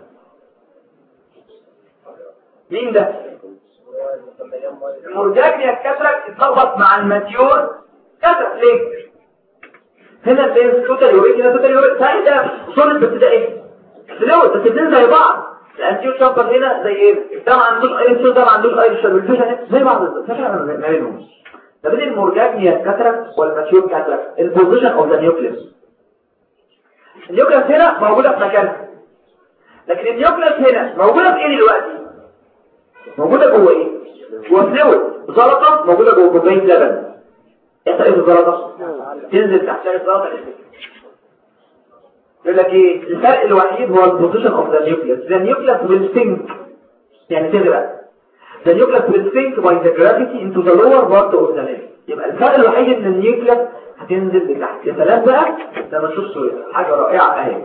مين ده المرجاجنيا كاتراك اتلخبط مع الماتيور كاتراك ليه هنا اللي توتال يوريك هنا توتال يوريك ثاني ده صلب بس ده ايه فلويد بس الاثنين زي بعض الانتيور شامبر هنا زي ايه ده ما عندوش اي صوت ده ما عندوش اي شبه زي بعض بالظبط مفيش حاجه ما بينهم ما بين المرجاجنيا كاتراك والماتيور كاتراك البوزيشن اوف ذا نيوكليوس النيوكليوس هنا موجودة في مكانها لكن النيوكليوس هنا موجودة في ايه دلوقتي موجودة جوه ايه جوه فلويد زلطة موجودة جوه كوباية لبن يحصل ايه في الزلطة تنزل تحتها الزلطة يقول لك ايه الفرق الوحيد هو البوزيشن اوف ذا نيوكليوس ذا نيوكليوس will sink يعني تغرق the nucleus will sink by the gravity into the lower part of the nest يبقى الفرق الوحيد ان النيوكليوس هتنزل لتحت يا سلام بقى لما تشوف صورة حاجة رائعة اهي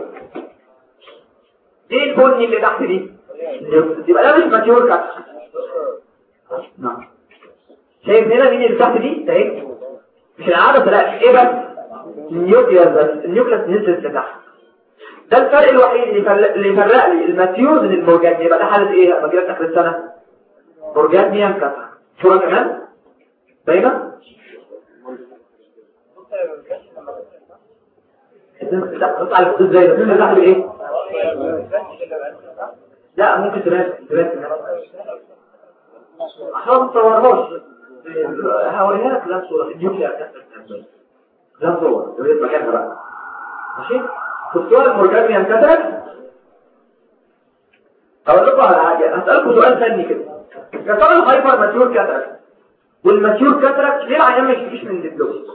ايه البني اللي تحت دي النيوكليوس. يبقى ده مش ماتيور كاتش نعم شايف هنا مين اللي تحت دي ده ايه مش العدسة لا ايه بس النيوكليوس بس النيوكليوس نزلت لتحت ده الفرق الوحيد اللي يفرق اللي يفرق لي الماتيور من المورجان يبقى ده حالة ايه لما جيت اخر السنة مورجان ميان كاتر صورة كمان باينة تطلع الخطوط ازاي ده تنزل تحت ايه لا ممكن تبات تبات احنا ما تصورهاش هوريها لك لا صورة في النيوكلير لا صور تبقى مكانها بقى ماشي في الصور المرجانية انكسرت اقول لكم على حاجة هسألكم سؤال ثاني كده يا ترى الهايبر ماتيور كاتراكت والماتيور كاتراكت ليه العيان ما يشتكيش من الدبلوس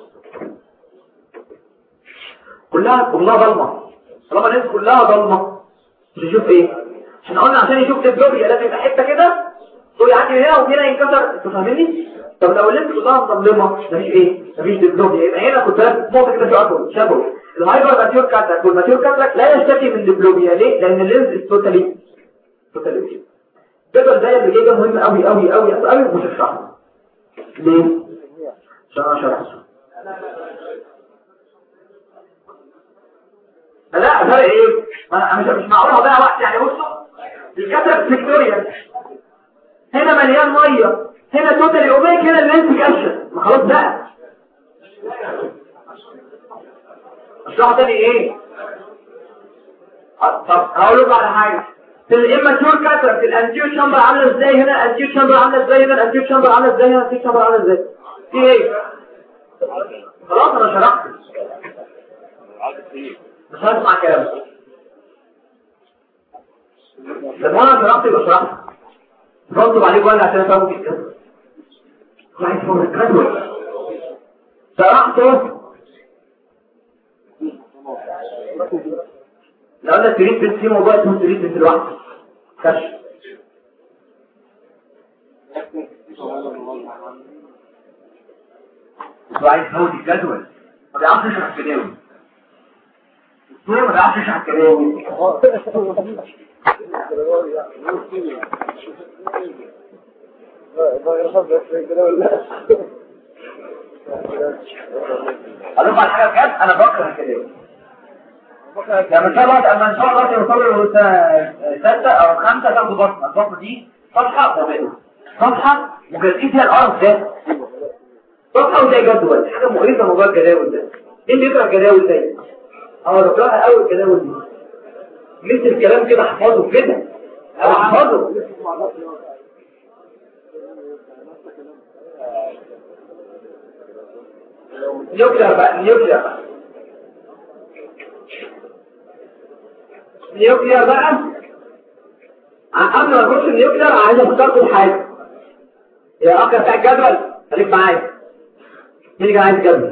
كلها كلها ضلمه طالما الناس كلها ضلمه مش يشوف ايه احنا قلنا عشان يشوف دبلوبيا لازم يبقى حته كده تقول يعدي من هنا وهنا ينكسر انتوا فاهميني طب لو اللينس كلها مظلمه مفيش ايه مفيش دبلوبيا يبقى هنا كنت لازم نقطه كده في اطول شبه الهايبر ماتيور كاتراكت والماتيور كاتراكت لا يشتكي من دبلوبيا ليه لان اللينس توتالي توتالي الجدول ده اللي جاي ده مهم قوي قوي قوي قوي مش هشرحه ليه عشان انا شرحته لا فرق ايه ما انا مش مش معقول اضيع وقت يعني بصوا الكاتراكت فيكتوريا هنا مليان ميه هنا توتالي اوميك هنا اللينس كاشن ما خلاص بقى اشرح تاني ايه طب هقول لكم على حاجه في الاماتيور كاتراكت الانتيور شامبر عامله ازاي هنا الانتيور شامبر عامله ازاي هنا الانتيور شامبر عامله ازاي هنا الانتيور شامبر عامله ازاي في ايه خلاص انا شرحت مش هسمع كلام لما انا شرحت يبقى شرحت بنطب عليك ولا عشان افهمك الكلام عايز فور الجدول شرحته لو قلنا تريد بنت في موضوع اسمه تريد بنت لوحده كشف وعايز هودي الجدول ما بيعرفش يشرح الكلام ليه ما بيعرفش يشرح الكلام اقول لكم على حاجه بجد انا بكره كده لما ان شاء الله اما ان شاء الله توصلوا ستة او خمسة تاخدوا بطنة البطنة دي صفحة وبقى صفحة مجلدين فيها القرف ده صفحة وزي جدول حاجة مقرفة موضوع الجداول ده مين اللي يقرا الجداول ده؟ اه بكرهها قوي الجداول دي مثل الكلام كده احفظه كده او احفظه نيوكلير بقى نيوكلير بقى نيوكلير بقى قبل ما اخش النيوكلير عايز افكركم بحاجه يا اخ بتاع الجدول خليك معايا مين اللي عايز جدول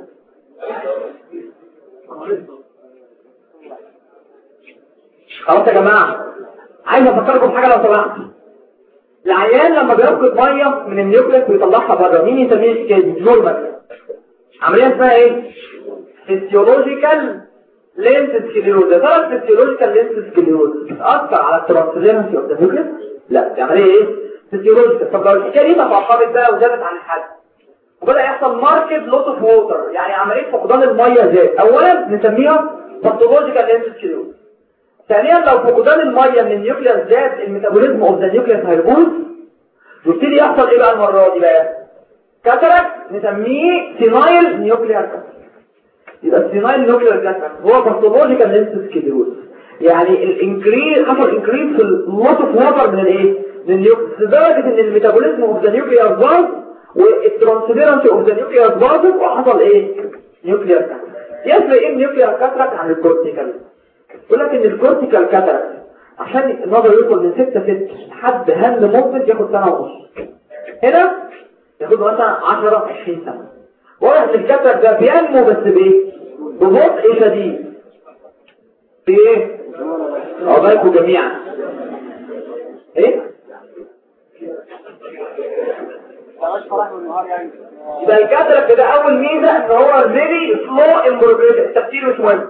خلاص يا جماعه عايز افكركم بحاجه لو سمحت العيان لما بيفقد ميه من النيوكليس ويطلعها بره مين يسميه سكيل نورمال عمليه اسمها ايه فيسيولوجيكال لينس سكليروز ترى الفيسيولوجيكال لينس سكليروز بتاثر على الترانسفيرنسي اوف ذا نيوكليس لا دي عمليه ايه فيسيولوجيكال طب لو الحكايه دي تفاقمت بقى وزادت عن الحد وبدا يحصل ماركت لوس اوف ووتر يعني عمليه فقدان الميه زاد اولا نسميها باثولوجيكال لينس سكليروز ثانيا لو فقدان الميه من النيوكليس زاد الميتابوليزم اوف ذا نيوكليس هيبوظ يبتدي يحصل ايه بقى المره دي بقى كاتراك نسميه سينايل نيوكليار كاتراك يبقى السينايل نيوكليار كاتراك هو باثولوجيكال لينس سكليروز يعني الانكريز حصل انكريز في اللوس اوف ووتر من الايه من النيوكليس لدرجه ان الميتابوليزم اوف ذا نيوكليار باظ والترانسفيرنس اوف ذا نيوكليار باظت وحصل ايه نيوكليار كاتراك يفرق ايه النيوكليار كاتراك عن الكورتيكال يقول لك ان الكورتيكال كاتراك عشان النظر يوصل من 6 6 لحد هم ممكن ياخد سنه ونص هنا ياخد مثلا 10 20 سنه واضح ان الكاتراك ده بينمو بس بايه ببطء شديد في ايه عقبالكم جميعا ايه يبقى الكاتراك ده اول ميزه ان هو فيري سلو امبروجريشن التفسير مش مهم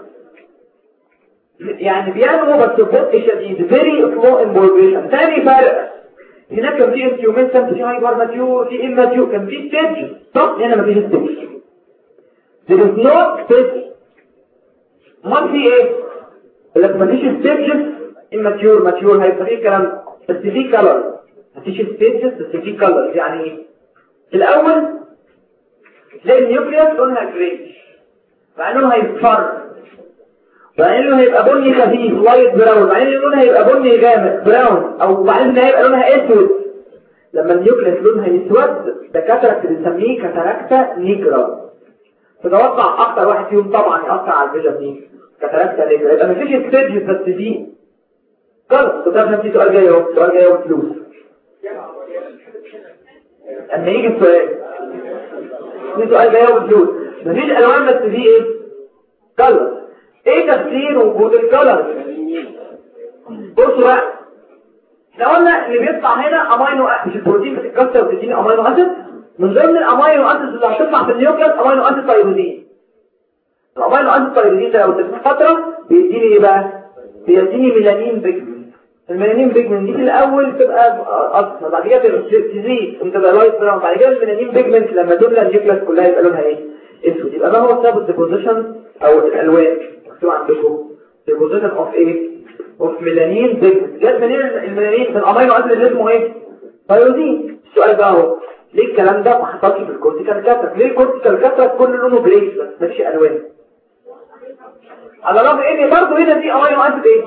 يعني بينمو بس ببطء شديد very slow embolization ثاني فرق هناك كان في انتيومنت كان في هايبر ماتيور في اماتيور كان في ستيج صح هنا مفيش ستيج there is no stage ما في ايه لك مفيش ستيجز اماتيور ماتيور هيبقى في كلام بس في كلر مفيش ستيجز بس في كلر يعني ايه في الاول تلاقي النيوكليوس لونها جريش مع انه هيصفر بعدين لونه هيبقى بني خفيف لايت براون بعدين لونها هيبقى بني غامق براون او بعدين هيبقى لونها اسود لما النيوكليس لونها يسود ده كاتراكت بنسميه كاتاراكتا نيجرا تتوقع اكتر واحد فيهم طبعا يأثر على الفيجن دي كاتاراكتا نيجرا يبقى مفيش ستيج بس دي خلاص ده عشان في سؤال جاي اهو سؤال جاي اهو فلوس اما يجي السؤال في سؤال جاي اهو فلوس مفيش الوان بس دي ايه كلر ايه تفسير وجود الكلر بصوا بقى احنا قلنا اللي بيطلع هنا امينو مش البروتين بتتكسر وتديني امينو اسيد من ضمن الامينو اسيد اللي هتطلع في النيوكليس امينو اسيد تايروزين الامينو اسيد تايروزين ده لو تديني فتره بيديني ايه بقى بيديني ميلانين بيجمنت الميلانين بيجمنت دي في الاول تبقى اصفر بعد كده تزيد وتبقى لايت براون بعد كده الميلانين بيجمنت لما تملى النيوكليس كلها يبقى لونها ايه اسود يبقى ما هو سبب الديبوزيشن او الالوان مكتوب عندكم deposition of ايه of ميلانين بيجمنت جت منين الميلانين من الامينو اسيد اللي اسمه ايه تايروزين السؤال بقى اهو ليه الكلام ده ما حصلش في الكورتيكال كاتراك ليه الكورتيكال كاتراك كل لونه جريش بس مفيش الوان على الرغم ان برضه هنا دي امينو اسيد ايه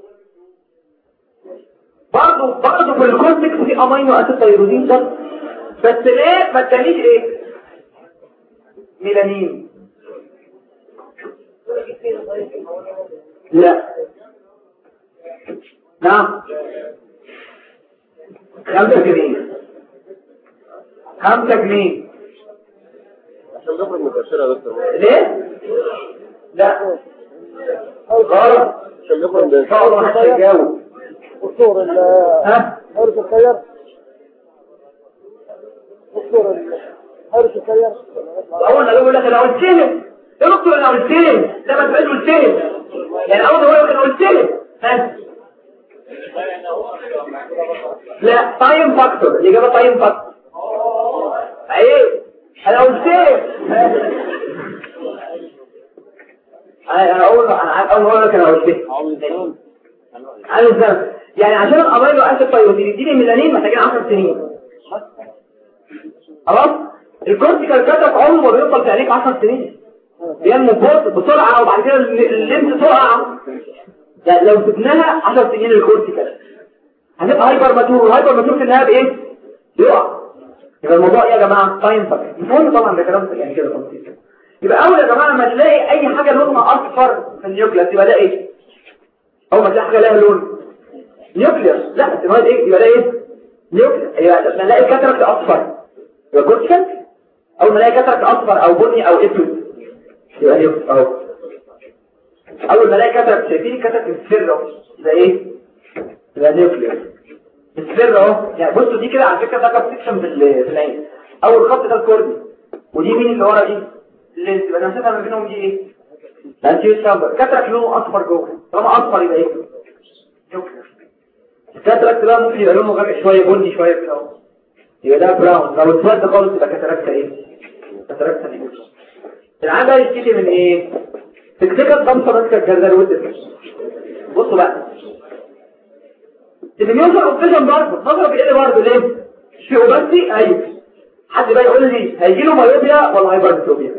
برضه برضه في الكورتكس في امينو اسيد تايروزين ده بس ليه ما ادانيش ايه ميلانين لا نعم خمسة جنيه خمسة جنيه
عشان نخرج متأثرة يا دكتور
ليه؟ لا غلط
عشان نخرج
ان شاء الله هتجاوب
دكتور ال
ها
حارس الخير دكتور حارس الخير
اول ما يقول لك انا قلت لهم يا دكتور انا قلت لهم لا ما تبقاش قلت لهم يعني اول ما يقول لك انا قلت لهم ها لا تايم فاكتور الاجابه تايم فاكتور ايه انا قلت انا اقول انا اول اقول لك انا قلت عامل ازاي يعني عشان الامينو اسيد بايوتين يديني ميلانين محتاجين 10 سنين خلاص الكورتيكال كاتراك عمره ما بيفضل في عينيك 10 سنين بينمو بسرعه بسرعه وبعد كده الليمس تقع لا لو سبناها 10 سنين الكورتيكال هنبقى هايبر ماتور والهايبر ماتور في النهايه بايه يقع يبقى الموضوع ايه يا جماعه تايم فاكر المهم طبعا ده كلام يعني كده تفصيل كده يبقى اول يا جماعه لما تلاقي اي حاجه لونها اصفر في النيوكليس يبقى ده ايه اول ما تلاقي حاجه لها لون نيوكليس لا يبقى ايه يبقى ده ايه نيوكليس يبقى لما نلاقي كاتراكت اصفر يبقى كورتيكال اول ما نلاقي كاتراكت اصفر او بني او اسود يبقى نيوكليس اهو اول ما الاقي كاتراكت شايفين كاتراكت السر اهو يبقى ايه يبقى نيوكليس السر اهو يعني بصوا دي كده على فكره ده كاب سيكشن في ال- في العين اول خط ده الكوردي ودي مين اللي ورا دي اللينس يبقى نمسكها ما بينهم دي ايه انتيو شامبر كاتراكت لونه اصفر جوه طالما اصفر يبقى ايه نيوكليس الكاتراكت بقى ممكن يبقى لونه غامق شويه بني شويه كده اهو يبقى ده براون لو اتسود خالص يبقى كاتراكت ايه كاتراكت نيوكليس العيان ده يشتكي من ايه تكتيكال ضمسه ماسكه الجردل والدفن بصوا بقى الديميوشن اوبتيشن برضه نظره بايه برضه ليه شيء بس ايوه حد بقى يقول لي هيجي له مايوبيا ولا هايبرمتروبيا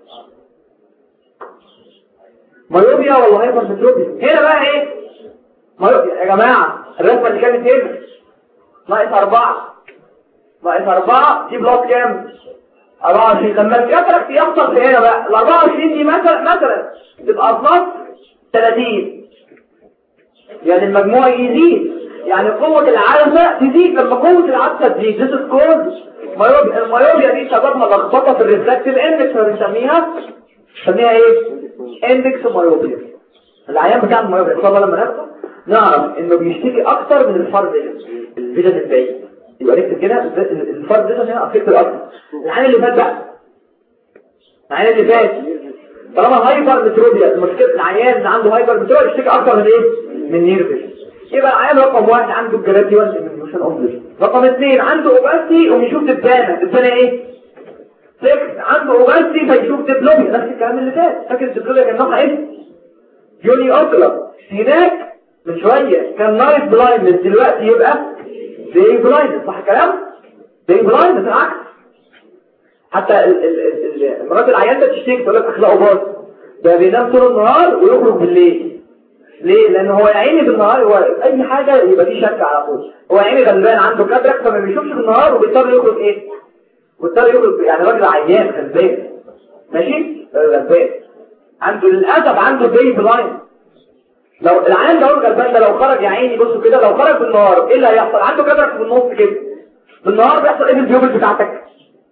مايوبيا ولا هايبرمتروبيا هنا بقى ايه مايوبيا يا جماعه الرسمه اللي كانت هنا ناقص أربعة ناقص أربعة دي بلوك كام 24 لما الكاتراكت يحصل في هنا بقى ال 24 دي مثلا مثلا تبقى بلس 30 يعني المجموع يزيد يعني قوة العدسة تزيد لما قوة العدسة تزيد this is called مايوبيا المايوبيا دي سببها لخبطة في الريفلكتيف اندكس فبنسميها بنسميها ايه؟ اندكس مايوبيا العيان بتاع المايوبيا ان شاء الله لما ناخده نعرف انه بيشتكي اكتر من الفرد الفيجن البعيد يبقى نكتب كده الفرد ده هنا افكت الاكتر العيان اللي فات بقى العيان اللي فات طالما هايبر متروبيا المشكله العيان اللي عنده هايبر متروبيا بيشتكي اكتر من ايه من نيرفس يبقى العيان رقم واحد عنده الجراديوال ديمينيوشن اوف رقم اثنين عنده اوباسي وبيشوف دبانه دبانه ايه سكس عنده اوباسي فيشوف دبلومي نفس الكلام اللي فات فاكر الدبلومي كان نوعها ايه يوني اوكلر هناك من شويه كان نايت بلايندنس دلوقتي يبقى دي بلايندنس صح الكلام دي بلايندنس العكس حتى ال- ال- ال- مرات العيان ده تشتكي تقول لك اخلاقه باظ ده بينام طول النهار ويخرج بالليل ليه لان هو يا عيني بالنهار هو اي حاجه يبقى فيه شك على طول هو يا عيني غلبان عنده كاتراك فما بيشوفش بالنهار وبيضطر يخرج ايه وبيضطر يخرج يعني راجل عيان غلبان ماشي غلبان عنده للاسف عنده دي بلايند لو العيان ده هو الغلبان ده لو خرج يا عيني بصوا كده لو خرج بالنهار ايه اللي هيحصل عنده كاتراك في النص كده بالنهار بيحصل ايه في البيوبل بتاعتك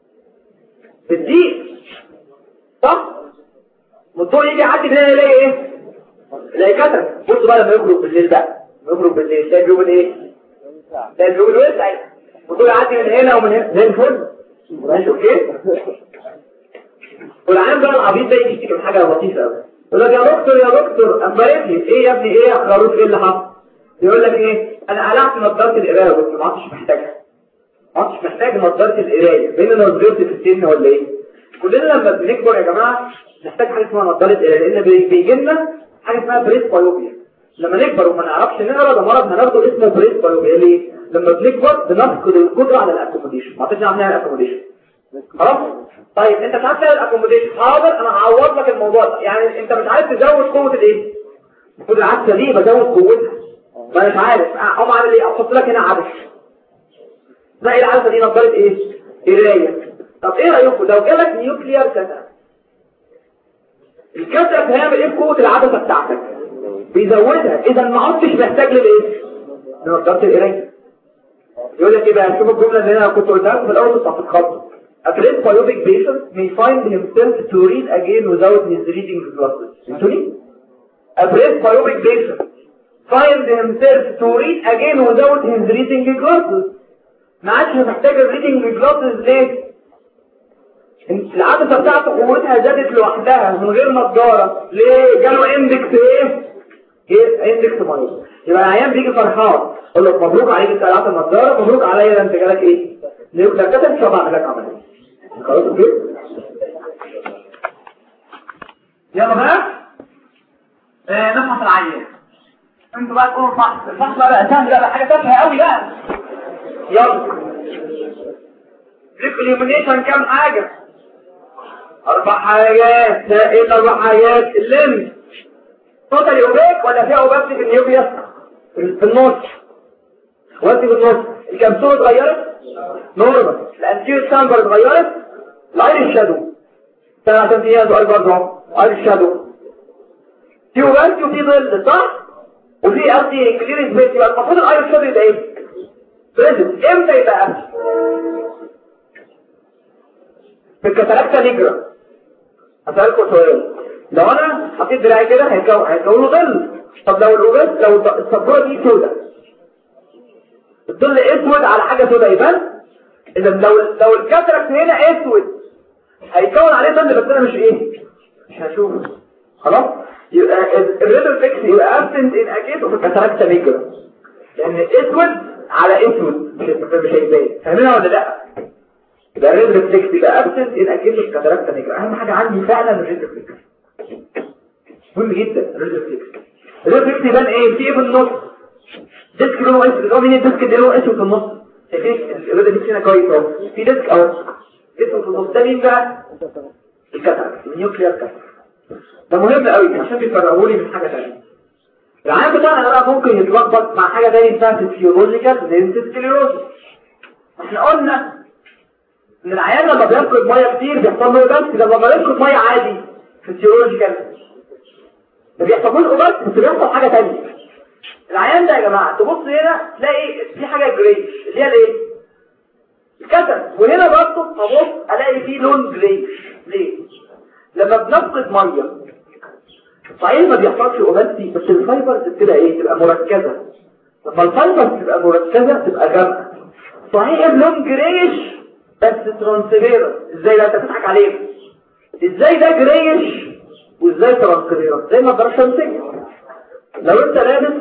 بتضيق صح والضوء يجي يعدي من هنا يلاقي ايه يلاقي كتر بصوا بقى لما يخرج بالليل بقى لما يخرج بالليل تلاقي بيقول ايه تلاقي بيقول وسع والضوء يعدي من هنا ومن هنا زي الفل ماشي اوكي والعيان بقى العبيط ده يجي يشتكي من حاجه لطيفه قوي يقول لك يا دكتور يا دكتور امبارح لي ايه يا ابني ايه يا خروف ايه اللي حصل يقول لك ايه انا قلعت نظاره القرايه بس ما عدتش محتاجها ما عدتش محتاج نظاره القرايه بين نظرتي في السن ولا ايه كلنا لما بنكبر يا جماعه نحتاج حاجه اسمها نظاره قرايه لان بي- بيجي لنا حاجه اسمها بريس بايوبيا لما نكبر وما نعرفش نقرا ده مرض هناخده اسمه بريس بايوبيا ليه لما بنكبر بنفقد القدره على الاكوموديشن ما عرفتش نعمل الاكوموديشن خلاص طيب انت مش عارف تعمل الاكوموديشن حاضر انا هعوض لك الموضوع ده يعني انت مش عارف تزود قوه الايه المفروض العدسه دي بزود قوتها ما مش عارف اقوم عامل ايه احط لك هنا عدسه تلاقي العدسه دي نظاره ايه قرايه طب ايه رايكم لو جالك نيوكليير كاتراك الكاتراك هيعمل ايه في قوه العدسه بتاعتك بيزودها اذا ما عدتش محتاج للايه لنظاره القرايه يقول لك ايه بقى شوف الجمله اللي انا كنت قلتها لكم في الاول بتاعت الخط A great myopic patient may find himself to read again without his reading glasses. فهمتوني؟ A great myopic patient find himself to read again without his reading glasses. ما عادش محتاج الريدنج جلاسز ليه؟ العدسه بتاعته قوتها زادت لوحدها من غير نظاره ليه؟ جاله اندكس ايه؟ ايه اندكس مايوس يبقى العيان بيجي فرحان يقول لك مبروك عليك انت قلعت النظاره مبروك عليا ده انت جالك ايه؟ ليه ده كده مش بعمل لك عمليه خلاص اوكي يلا بقى آه نفحص العيان انتوا بقى تقولوا الفحص الفحص بقى بقى سهل بقى حاجه تافهه قوي بقى يلا ليك اليومينيشن كام حاجه اربع حاجات ايه الاربع حاجات اللم توتالي اوبيك ولا فيها اوباكتي في النيوكليوس في النص وانت في النص الكبسوله اتغيرت نورمال الانتيو سامبر اتغيرت العين الشادو سنة عشان فيها سؤال برضه عين الشادو في اوباكتي وفي ظل صح وفي قصدي كلير سبيس يبقى المفروض الايرون شادو يبقى ايه بريزنت امتى يبقى قبل في الكتاراكتا نيجرا هسألكم سؤال لو انا حطيت دراعي كده هيكون هيكون له ظل طب لو الاوباس لو السبوره دي سوداء الظل اسود على حاجه سوداء يبان اذا لو لو الكاتراكت هنا اسود هيكون عليه ظل بس انا مش ايه مش هشوفه خلاص يبقى الريدر فيكس يبقى ابسنت ان اكيد في الكاتراكت نيجرا لان اسود على اسود مش مش هيبان فاهمينها ولا لا يبقى الريد ريفلكس يبقى ابسنت ان اكيد في الكاتراكت نيجرا اهم حاجه عندي فعلا الريد ريفلكس مهم جدا الريد ريفلكس الريد ريفلكس يبان ايه في ايه في النص ديسك لونه اسود هو مين الديسك اللي لونه اسود في النص شايفين الريد ريفلكس هنا كويس اهو في ديسك اهو اسود في النص ده مين بقى الكاتراكت النيوكليير كاتراكت ده مهم قوي عشان بيفرقوا لي من حاجه ثانيه العيان بتاعنا بقى ممكن يتلخبط مع حاجه ثانيه اسمها فيسيولوجيكال دينسيسكليروز احنا قلنا ان العيان لما بيفقد ميه كتير بيحصل له بس لما بيفقد ميه عادي فيسيولوجيكال ما بيحصلوش بس بس بيحصل حاجه ثانيه العيان ده يا جماعه تبص هنا تلاقي في حاجه جريش اللي هي الايه الكسل وهنا برضه ابص الاقي فيه لون جريش ليه لما بنفقد ميه صحيح ما بيحصلش اوبالتي بس الفايبرز بتبقى ايه تبقى مركزه لما الفايبرز تبقى مركزه تبقى غامقه صحيح اللون جريش بس ترانسبيرنت ازاي ده انت بتضحك عليه ازاي ده جريش وازاي ترانسبيرنت زي ما الدرجه الشمسيه لو انت لابس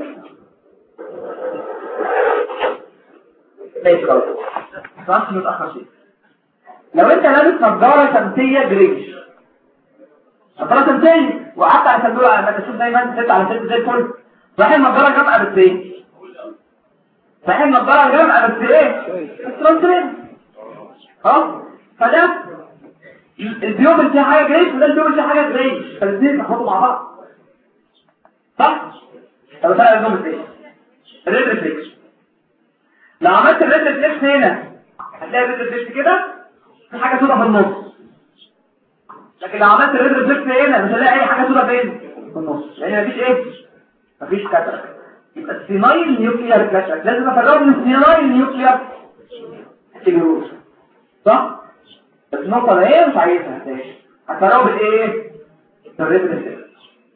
ماشي خلاص صح متاخر شيء لو انت لابس نظاره شمسيه جريش نظاره شمسيه وقعدت على صندوق على ما تشوف دايما ست على ست زي الفل صحيح النظاره جامعه بس ايه صحيح النظاره جامعه بس ايه بس ترانسبيرنت اه فده البيوم اللي فيها حاجه جريش وده البيوم اللي فيها حاجه جريش فالاثنين بيحطوا مع بعض صح طب فرق البيوم ازاي الريد ريفلكس لو عملت الريد ريفلكس هنا هتلاقي الريد ريفلكس كده في حاجه سوداء في النص لكن لو عملت الريد ريفلكس هنا مش هلاقي اي حاجه سوداء فين في النص لان مفيش ايه مفيش كاتراك يبقى السينايل نيوكليار كاتراك لازم افرقه من السينايل نيوكليار سيجروز صح بس النقطة ده ايه مش عايزها هتفرقوا بالايه بالريد ريفلكس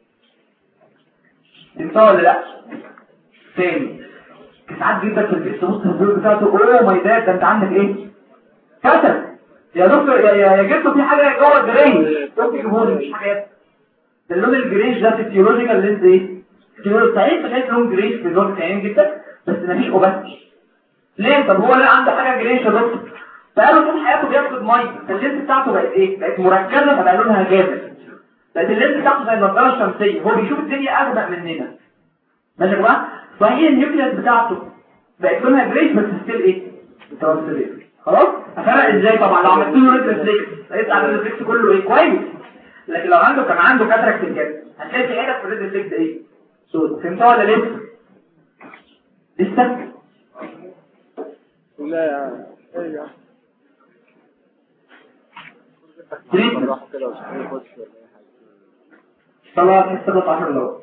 انت ولا لا تاني ساعات جدا في البيت تبص في البيت بتاعته اوه ماي داد ده انت عندك ايه كسل يا دكتور يا يا جبته في حاجه جوه الجريش ممكن يجيبوا مش حاجات ده اللون الجريش ده فيسيولوجيكال لينز ايه فيسيولوجيكال صحيح شايف لون جريش في اللون كائن جدا بس مفيش اوباستي ليه طب هو ليه عنده حاجه جريش يا دكتور بقاله طول حياته بياخد ميه فاللينز بتاعته بقت ايه بقت مركزه فبقى لونها جامد بقت اللينز بتاعته زي النضاره الشمسيه هو بيشوف الدنيا اغمق مننا ماشي يا جماعه صحيح النيوكليس بتاعته بقت لونها جريش بس ستيل ايه ترانسليت خلاص افرق ازاي طبعا لو عملت له ريد ريفلكس هيطلع الريد ريفلكس كله ايه كويس لكن لو عنده كان عنده كاتراكت الجد هتلاقي في عينك في الريد ريفلكس ايه سود فهمتها ولا لسه لسه
لا يا ايه
تريد
راح كده وصحيح خش
طلع في 17 لو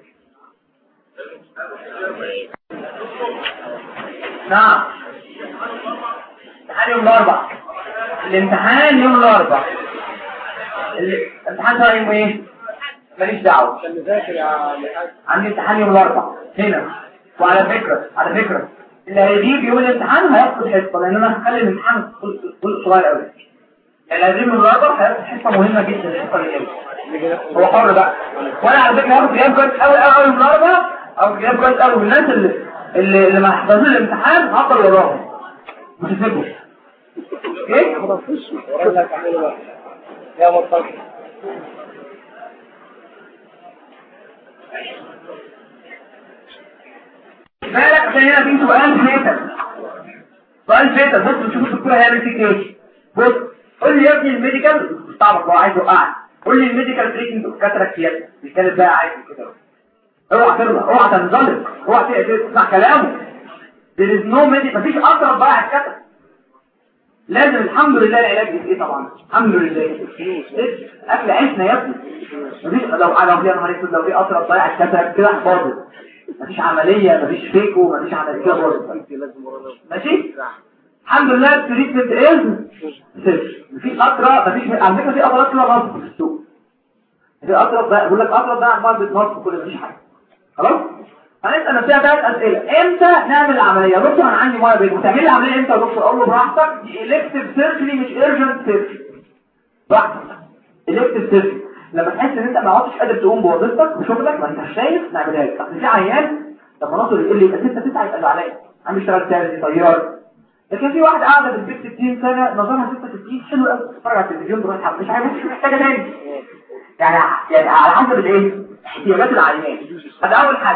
نعم امتحان يوم الاربع الامتحان يوم الاربع الامتحان ده يوم ايه ماليش دعوه
عشان نذاكر يا محاج
عندي امتحان يوم الاربع هنا وعلى فكره على فكره اللي هيجيب يوم الامتحان هياخد حصه لان انا هخلي الامتحان كل صغير قوي اللي هيجيب يوم الاربع هياخد حصه مهمه جدا الحصه اللي جايه هو حر بقى وانا على فكره هاخد غياب كويس قوي قوي قوي من الاربعه او غياب كويس قوي من الناس اللي اللي, اللي ما حفظوش الامتحان هفضل وراهم مش هسيبهم ايه
ما تفوش ولا تعملوا بقى يا مطلق
بالك عشان هنا في سؤال فاتك سؤال فاتك بص نشوف الدكتور هيعمل فيك ايه بص قول لي يا ابني الميديكال طبعا هو عايز يوقعك قول لي الميديكال تريتمنت اوف كاتراكت يا بيتكلم بقى عايز كده اوعى ترضى اوعى تنزلق اوعى ت- تسمع كلامه there is no medical مفيش اقرب بقى على الكتر لازم الحمد لله العلاج ايه طبعا الحمد لله اكل عيشنا يا ابني مفيش لو لو في نهار اسود لو في اقرب ضايع الكتر كده باظت مفيش عمليه مفيش فيكو مفيش عمليه كده باظت ماشي الحمد لله التريتمنت از صفر مفيش اقرب مفيش على فكره في اقرب كده غلط في السوق في اقرب بقى بقول لك اقرب ده عمال بتنص كل مفيش حاجه خلاص هنسال نفسنا ثلاث اسئله امتى نعمل العمليه دكتور انا عندي ميه بيضاء تعمل العمليه امتى يا دكتور اقول له براحتك دي الكتيف سيرجري مش ايرجنت سيرجري براحتك الكتيف سيرجري لما تحس ان انت ما عدتش قادر تقوم بوظيفتك بشغلك ما انتش شايف نعملها لك اصل في عيان لما نوصل يقول لي يبقى 6 9 يبقى عليا عم يشتغل تاني طيار لكن في واحد قاعده في البيت 60 سنه نظرها 66 حلو قوي تتفرج على التلفزيون تروح الحمام مش عارف مش محتاجه تاني يعني يعني على حسب الايه احتياجات العيان هذا اول حاجه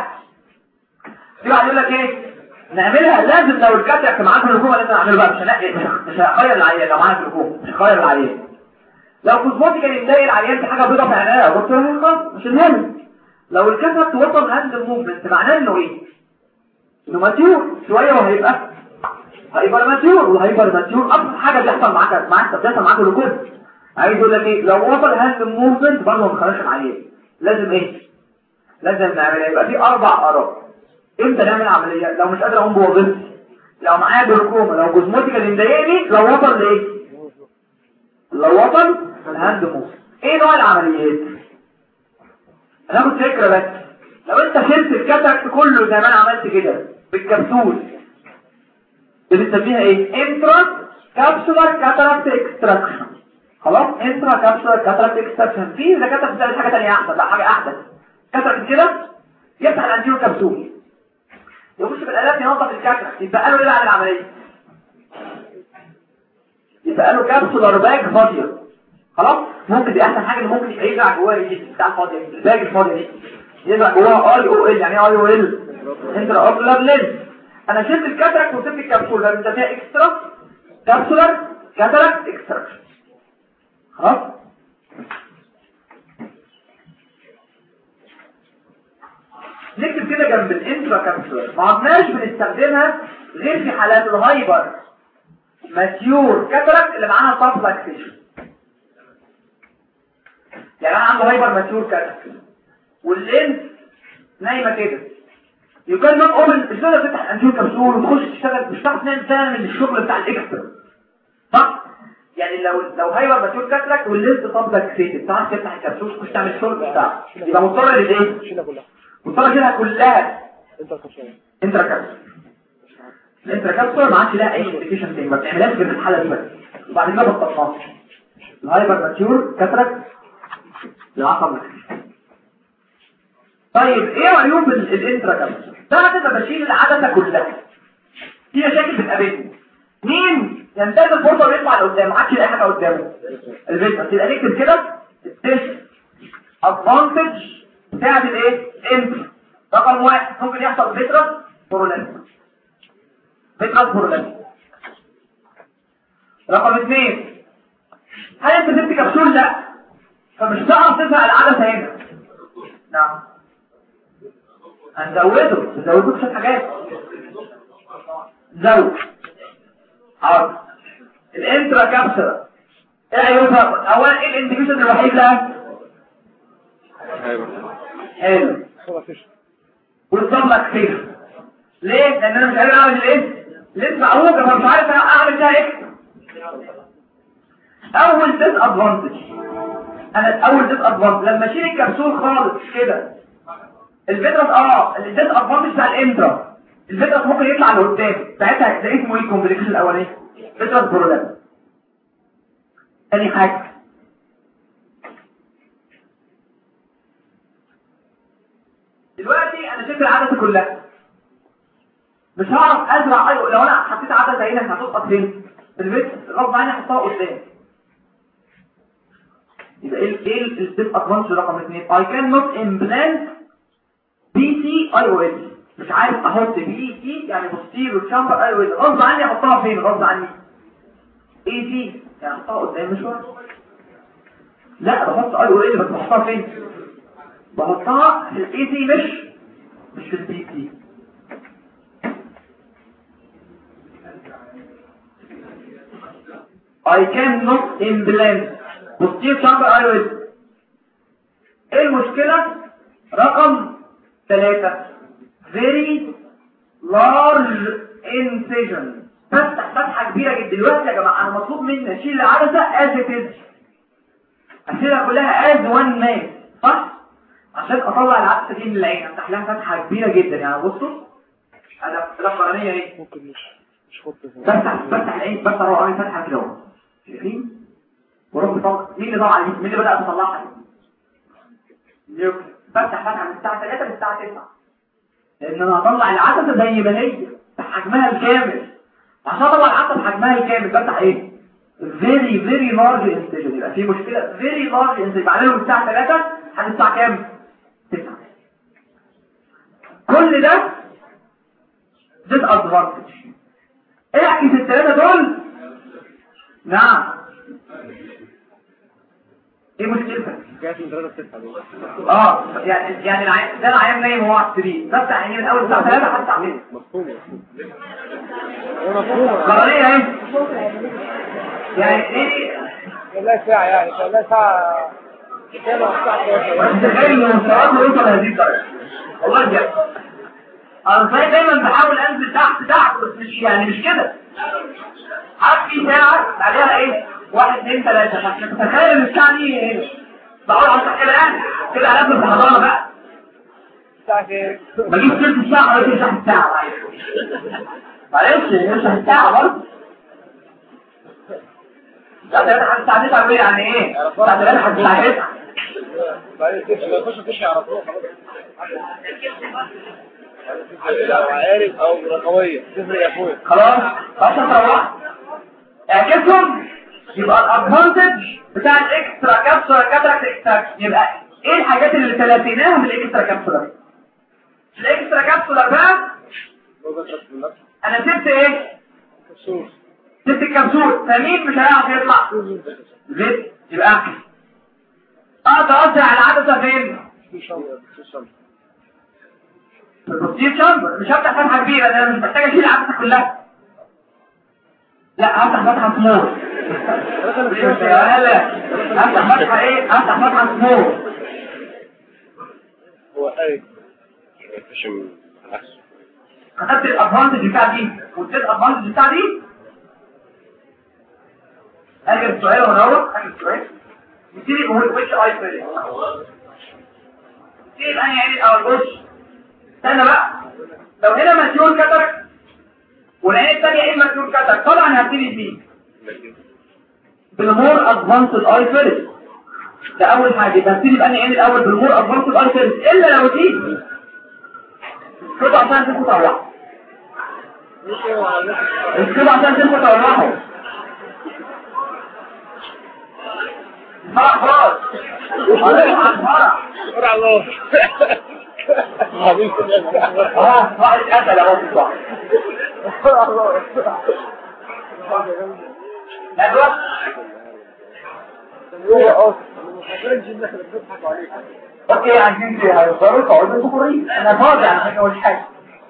في واحد يقول لك ايه نعملها لازم لو الكاتب معاك الحكومه لازم نعمله بقى مش هنقل مش مش هخير العيان لو معاك الحكومه مش هخير العيان لو كوزموتي كان يضايق العيان في حاجه بيضاء في عينيها قلت له خلاص مش المهم لو الكاتب توصل هاند الموفمنت معناه انه ايه انه ماتيور شويه وهيبقى هيبقى ماتيور وهيبقى ماتيور ابسط حاجه بيحصل معاك معاك بيحصل معاك الركوب عايز يقول لك ايه لو وصل هاند الموفمنت برضه ما خرجش العيان لازم ايه لازم نعمل يبقى في اربع اراء امتى نعمل عملية لو مش قادر اقوم بوظيفتي لو معايا جلوكوما لو جوزموتيكا اللي مضايقني لو وصل لايه لو وصل الهاند موف ايه نوع العمليات هناخد فكرة بس لو انت شلت الكاتراكت كله زي ما انا عملت كده بالكبسول دي بنسميها ايه انترا كابسولار كاتراكت اكستراكشن خلاص انترا كابسولار كاتراكت اكستراكشن في دكاتره بتعمل حاجه ثانيه احسن لا حاجه احدث كاتراكت كده يفتح الانتيرو كبسول يخش بالالات ينظف الكاتراكت يبقى له ايه بعد العمليه يبقى له كابسولار باج فاضيه خلاص ممكن دي احسن حاجه اللي ممكن يرجع جواها دي بتاع الفاضيه دي الباج الفاضيه دي يرجع جواها اي او ال يعني ايه اي او ال انترا اوكلر لينز انا شلت الكاتراكت وسبت الكبسول ده بنسميها اكسترا كابسولار كاتراكت اكستراكشن خلاص نكتب كده جنب الانترا كابسولار ما عدناش بنستخدمها غير في حالات الهايبر ماتيور كاتراكت اللي معاها طرف لاكسيشن يعني انا عندي هايبر ماتيور كاتراكت واللينس نايمه كده يكون نوت اوبن مش تقدر تفتح الانتيور كبسول وتخش تشتغل مش هتعرف تعمل تعمل الشغل بتاع الاكسترا صح يعني لو لو هايبر ماتيور كاتراكت واللينس طب لاكسيتد تعرف تفتح الكبسول تخش تعمل الشغل بتاعه يبقى مضطر للايه
شيلها كلها
مضطر كده كلها
انت الخشبان
انترا كابسول الانترا كابسول ما عادش لها اي ابلكيشن تاني ما بتعملهاش غير في الحاله دي بس وبعد كده بطلناها الهايبر ماتيور كاتراكت العصب طيب ايه عيوب ال- الانترا كابسول ده هتبقى بشيل العدسه كلها في مشاكل بتقابلني مين ينتهز الفرصه ويطلع لقدام ما عادش يلاقي حاجه قدامه الفيتنس يبقى نكتب كده التست ادفانتج بتاعت الايه انت رقم واحد ممكن يحصل فيترس بورولنس فيترس بورولنس رقم اثنين هل انت سبت كبسول لا فمش هتعرف تزهق العدسه هنا نعم هنزوده نزوده بشوية حاجات زود حاضر الانترا كابسولا ايه عيوبها اولا ايه الانديكيشن الوحيد لها حلو
صورة فيش
والنظام لك خير ليه؟ لان انا مش قادر اعمل الايه؟ لسه معوجه فمش عارف انا اعمل فيها ايه اول ديس ادفانتج انا اول ديس ادفانتج لما اشيل الكبسول خالص كده الفيترس اه الديس ادفانتج بتاع الانترا الفيترس ممكن يطلع لقدام ساعتها ده اسمه ايه الكومبليكيشن الاولاني فيترس برولاب تاني حاجه دلوقتي انا شلت العدسه كلها مش هعرف ازرع ايوه لو انا حطيت عدسه هنا هتسقط فين البيت غصب عني احطها قدام يبقى ايه ايه الستيب ادفانس رقم 2 I cannot implant BC IOL مش عارف احط بي سي يعني posterior chamber IOL غصب عني احطها فين غصب عني اي سي يعني احطها قدام مش ورا لا بحط اي او ال بس بحطها فين بحطها في الاي سي مش مش في البي سي I cannot implant posterior chamber IOL ايه المشكلة رقم ثلاثة very large incision فتح فتحة كبيرة جدا دلوقتي يا جماعة انا مطلوب مني اشيل العدسة as it is اشيلها كلها as one man صح؟ عشان اطلع العدسة دي من العين افتح لها فتحة كبيرة جدا يعني بصوا انا الفرانية ايه؟
ممكن مش مش خط
بفتح بفتح العين بفتح اروح اعمل فتحة كده اهو شايفين؟ واروح مطلع مين اللي طلع مين اللي بدأ يطلعها دي؟ نيوكليس بفتح فتحة من الساعة 3 للساعة 9 لان انا هطلع العدسة زي ما هي بحجمها الكامل عشان اطلع العدسة بحجمها الكامل بفتح ايه very very large incision يبقى في مشكلة very large incision بعدين من الساعة 3 لحد الساعة كام 9 كل ده disadvantage اعكس الثلاثة دول نعم ايه مشكلتك
جات من 3 9 دول
اه يعني يعني العيان ده العيان نايم وهو على السرير بفتح عينيه من اول الساعه 3 لحد الساعه 2
مفهوم هي مفهومة
قراريه اهي يعني ايه
والله ساعة يعني والله ساعة كام الساعة 11
متخيل ان مستواته يوصل هذه الدرجه والله بجد انا صحيح دايما بحاول انزل تحت تحت بس مش يعني مش كده عارف في ساعه عليها ايه واحد اثنين ثلاثه تخيل ان الساعه دي ايه بقول على كده يعني كده على في الحضانه بقى
الساعة كام؟
بجيب ثلث الساعه ولا تشرح الساعه معلش يشرح الساعه برضه لا ده انا الساعه 9 يعني ايه الساعه 3 لحد الساعه 9
بعدين تمشي ما يخش تمشي يعرفوها خلاص او عارف او رقوية تفرق يا اخويا
خلاص عشان تروح اعكسهم يبقى الادفانتج بتاع الاكسترا كابسولا كاتراكت اكستراكشن يبقى ايه الحاجات اللي تلاتيناها من الاكسترا كابسولا الاكسترا كابسولا بقى انا سبت ايه سبت الكبسول فمين مش هيعرف يطلع زيت يبقى اعكس اقدر اوسع العدسه فين في البوستير شامبر مش هفتح فتحه كبيره انا مش محتاج اشيل العدسه كلها لا هفتح فتحه سمول يا هلا هفتح فتحه ايه هفتح فتحه سمول
هو ايه
مفيش العكس
خدت الادفانتج بتاع دي والديس ادفانتج بتاع دي اجي السؤال ونروح اجي السؤال نبتدي نقول وش اي فيري ايه الاني عيني او الوش استنى بقى لو هنا ماتيور كتر والعين الثانيه ايه ماتيور كتر طبعا هبتدي بيه بالمور ادفانسد اي فيري ده اول حاجه يبقى هبتدي باني عين الاول بالمور ادفانسد اي فيري الا لو دي كده عشان تنسوا تروحوا كده عشان تنسوا تروحوا فرح خلاص هنروح على الفرح
فرع الله حبيبي
اه واحد قتل اهو في الصح
فرع الله
ايوه
هو اه ما كانش انك بتضحك عليك
اوكي عايزين ايه هيوصلوا تقعدوا الذكورية انا فاضي على فكره اول حاجه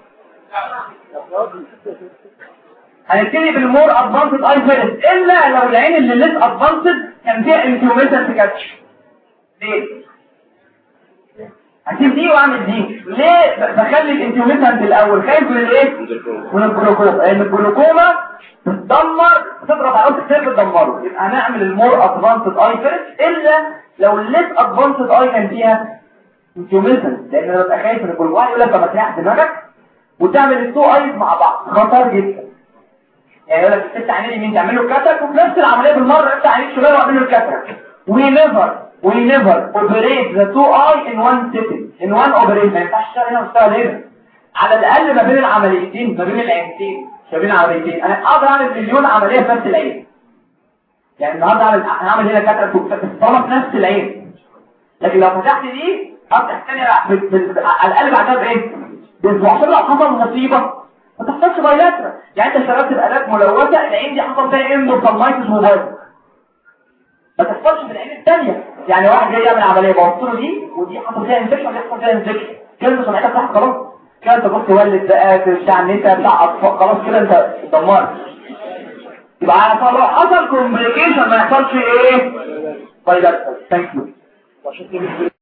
هنبتدي بالمور ادفانسد اي فيرست الا لو العين اللي ليس ادفانسد كان فيها انتيوميتر كاتش ليه هسيب دي واعمل دي ليه بخلي الانتيوميتر الاول خايف من الايه من الجلوكوما لان الجلوكوما بتدمر بتضغط على اوت كتير بتدمره يبقى هنعمل المور ادفانسد اي فيرست الا لو الليس ادفانسد اي كان فيها انتيوميتر لان انا ببقى خايف من الجلوكوما يقول لك لما تريح دماغك وتعمل التو ايز مع بعض خطر جدا يعني يقول لك تفتح عينين اليمين تعمل له كاتك وفي نفس العمليه بالمره افتح عينيك شمال واعمل له الكاتك we never we never operate the two eye in one sitting in one operation ما ينفعش تشتغل هنا وتشتغل هنا على الاقل ما بين العمليتين ما بين العينتين ما بين العمليتين انا اقدر اعمل مليون عمليه في نفس العين يعني النهارده اعمل هعمل هنا كاتراكت طالما في نفس العين لكن لو فتحت دي افتح ثانيه في- في- على الاقل بعدها بايه باسبوع عشان لو حصل مصيبه ما تحصلش بايلاترا يعني انت اشتغلت بآلات ملوثه العين دي حصل فيها اندوكارنايتس موبايل ما تحصلش في العين الثانيه يعني واحد جاي يعمل عمليه بوصل له دي ودي حصل فيها انفكشن ودي حصل فيها انفكشن كده انت سمعتك صح خلاص كده انت بص تولد بقى بتاع النساء بتاع اطفال خلاص كده انت دمرت يبقى على لو حصل كومبليكيشن ما يحصلش ايه بايلاترا ثانك يو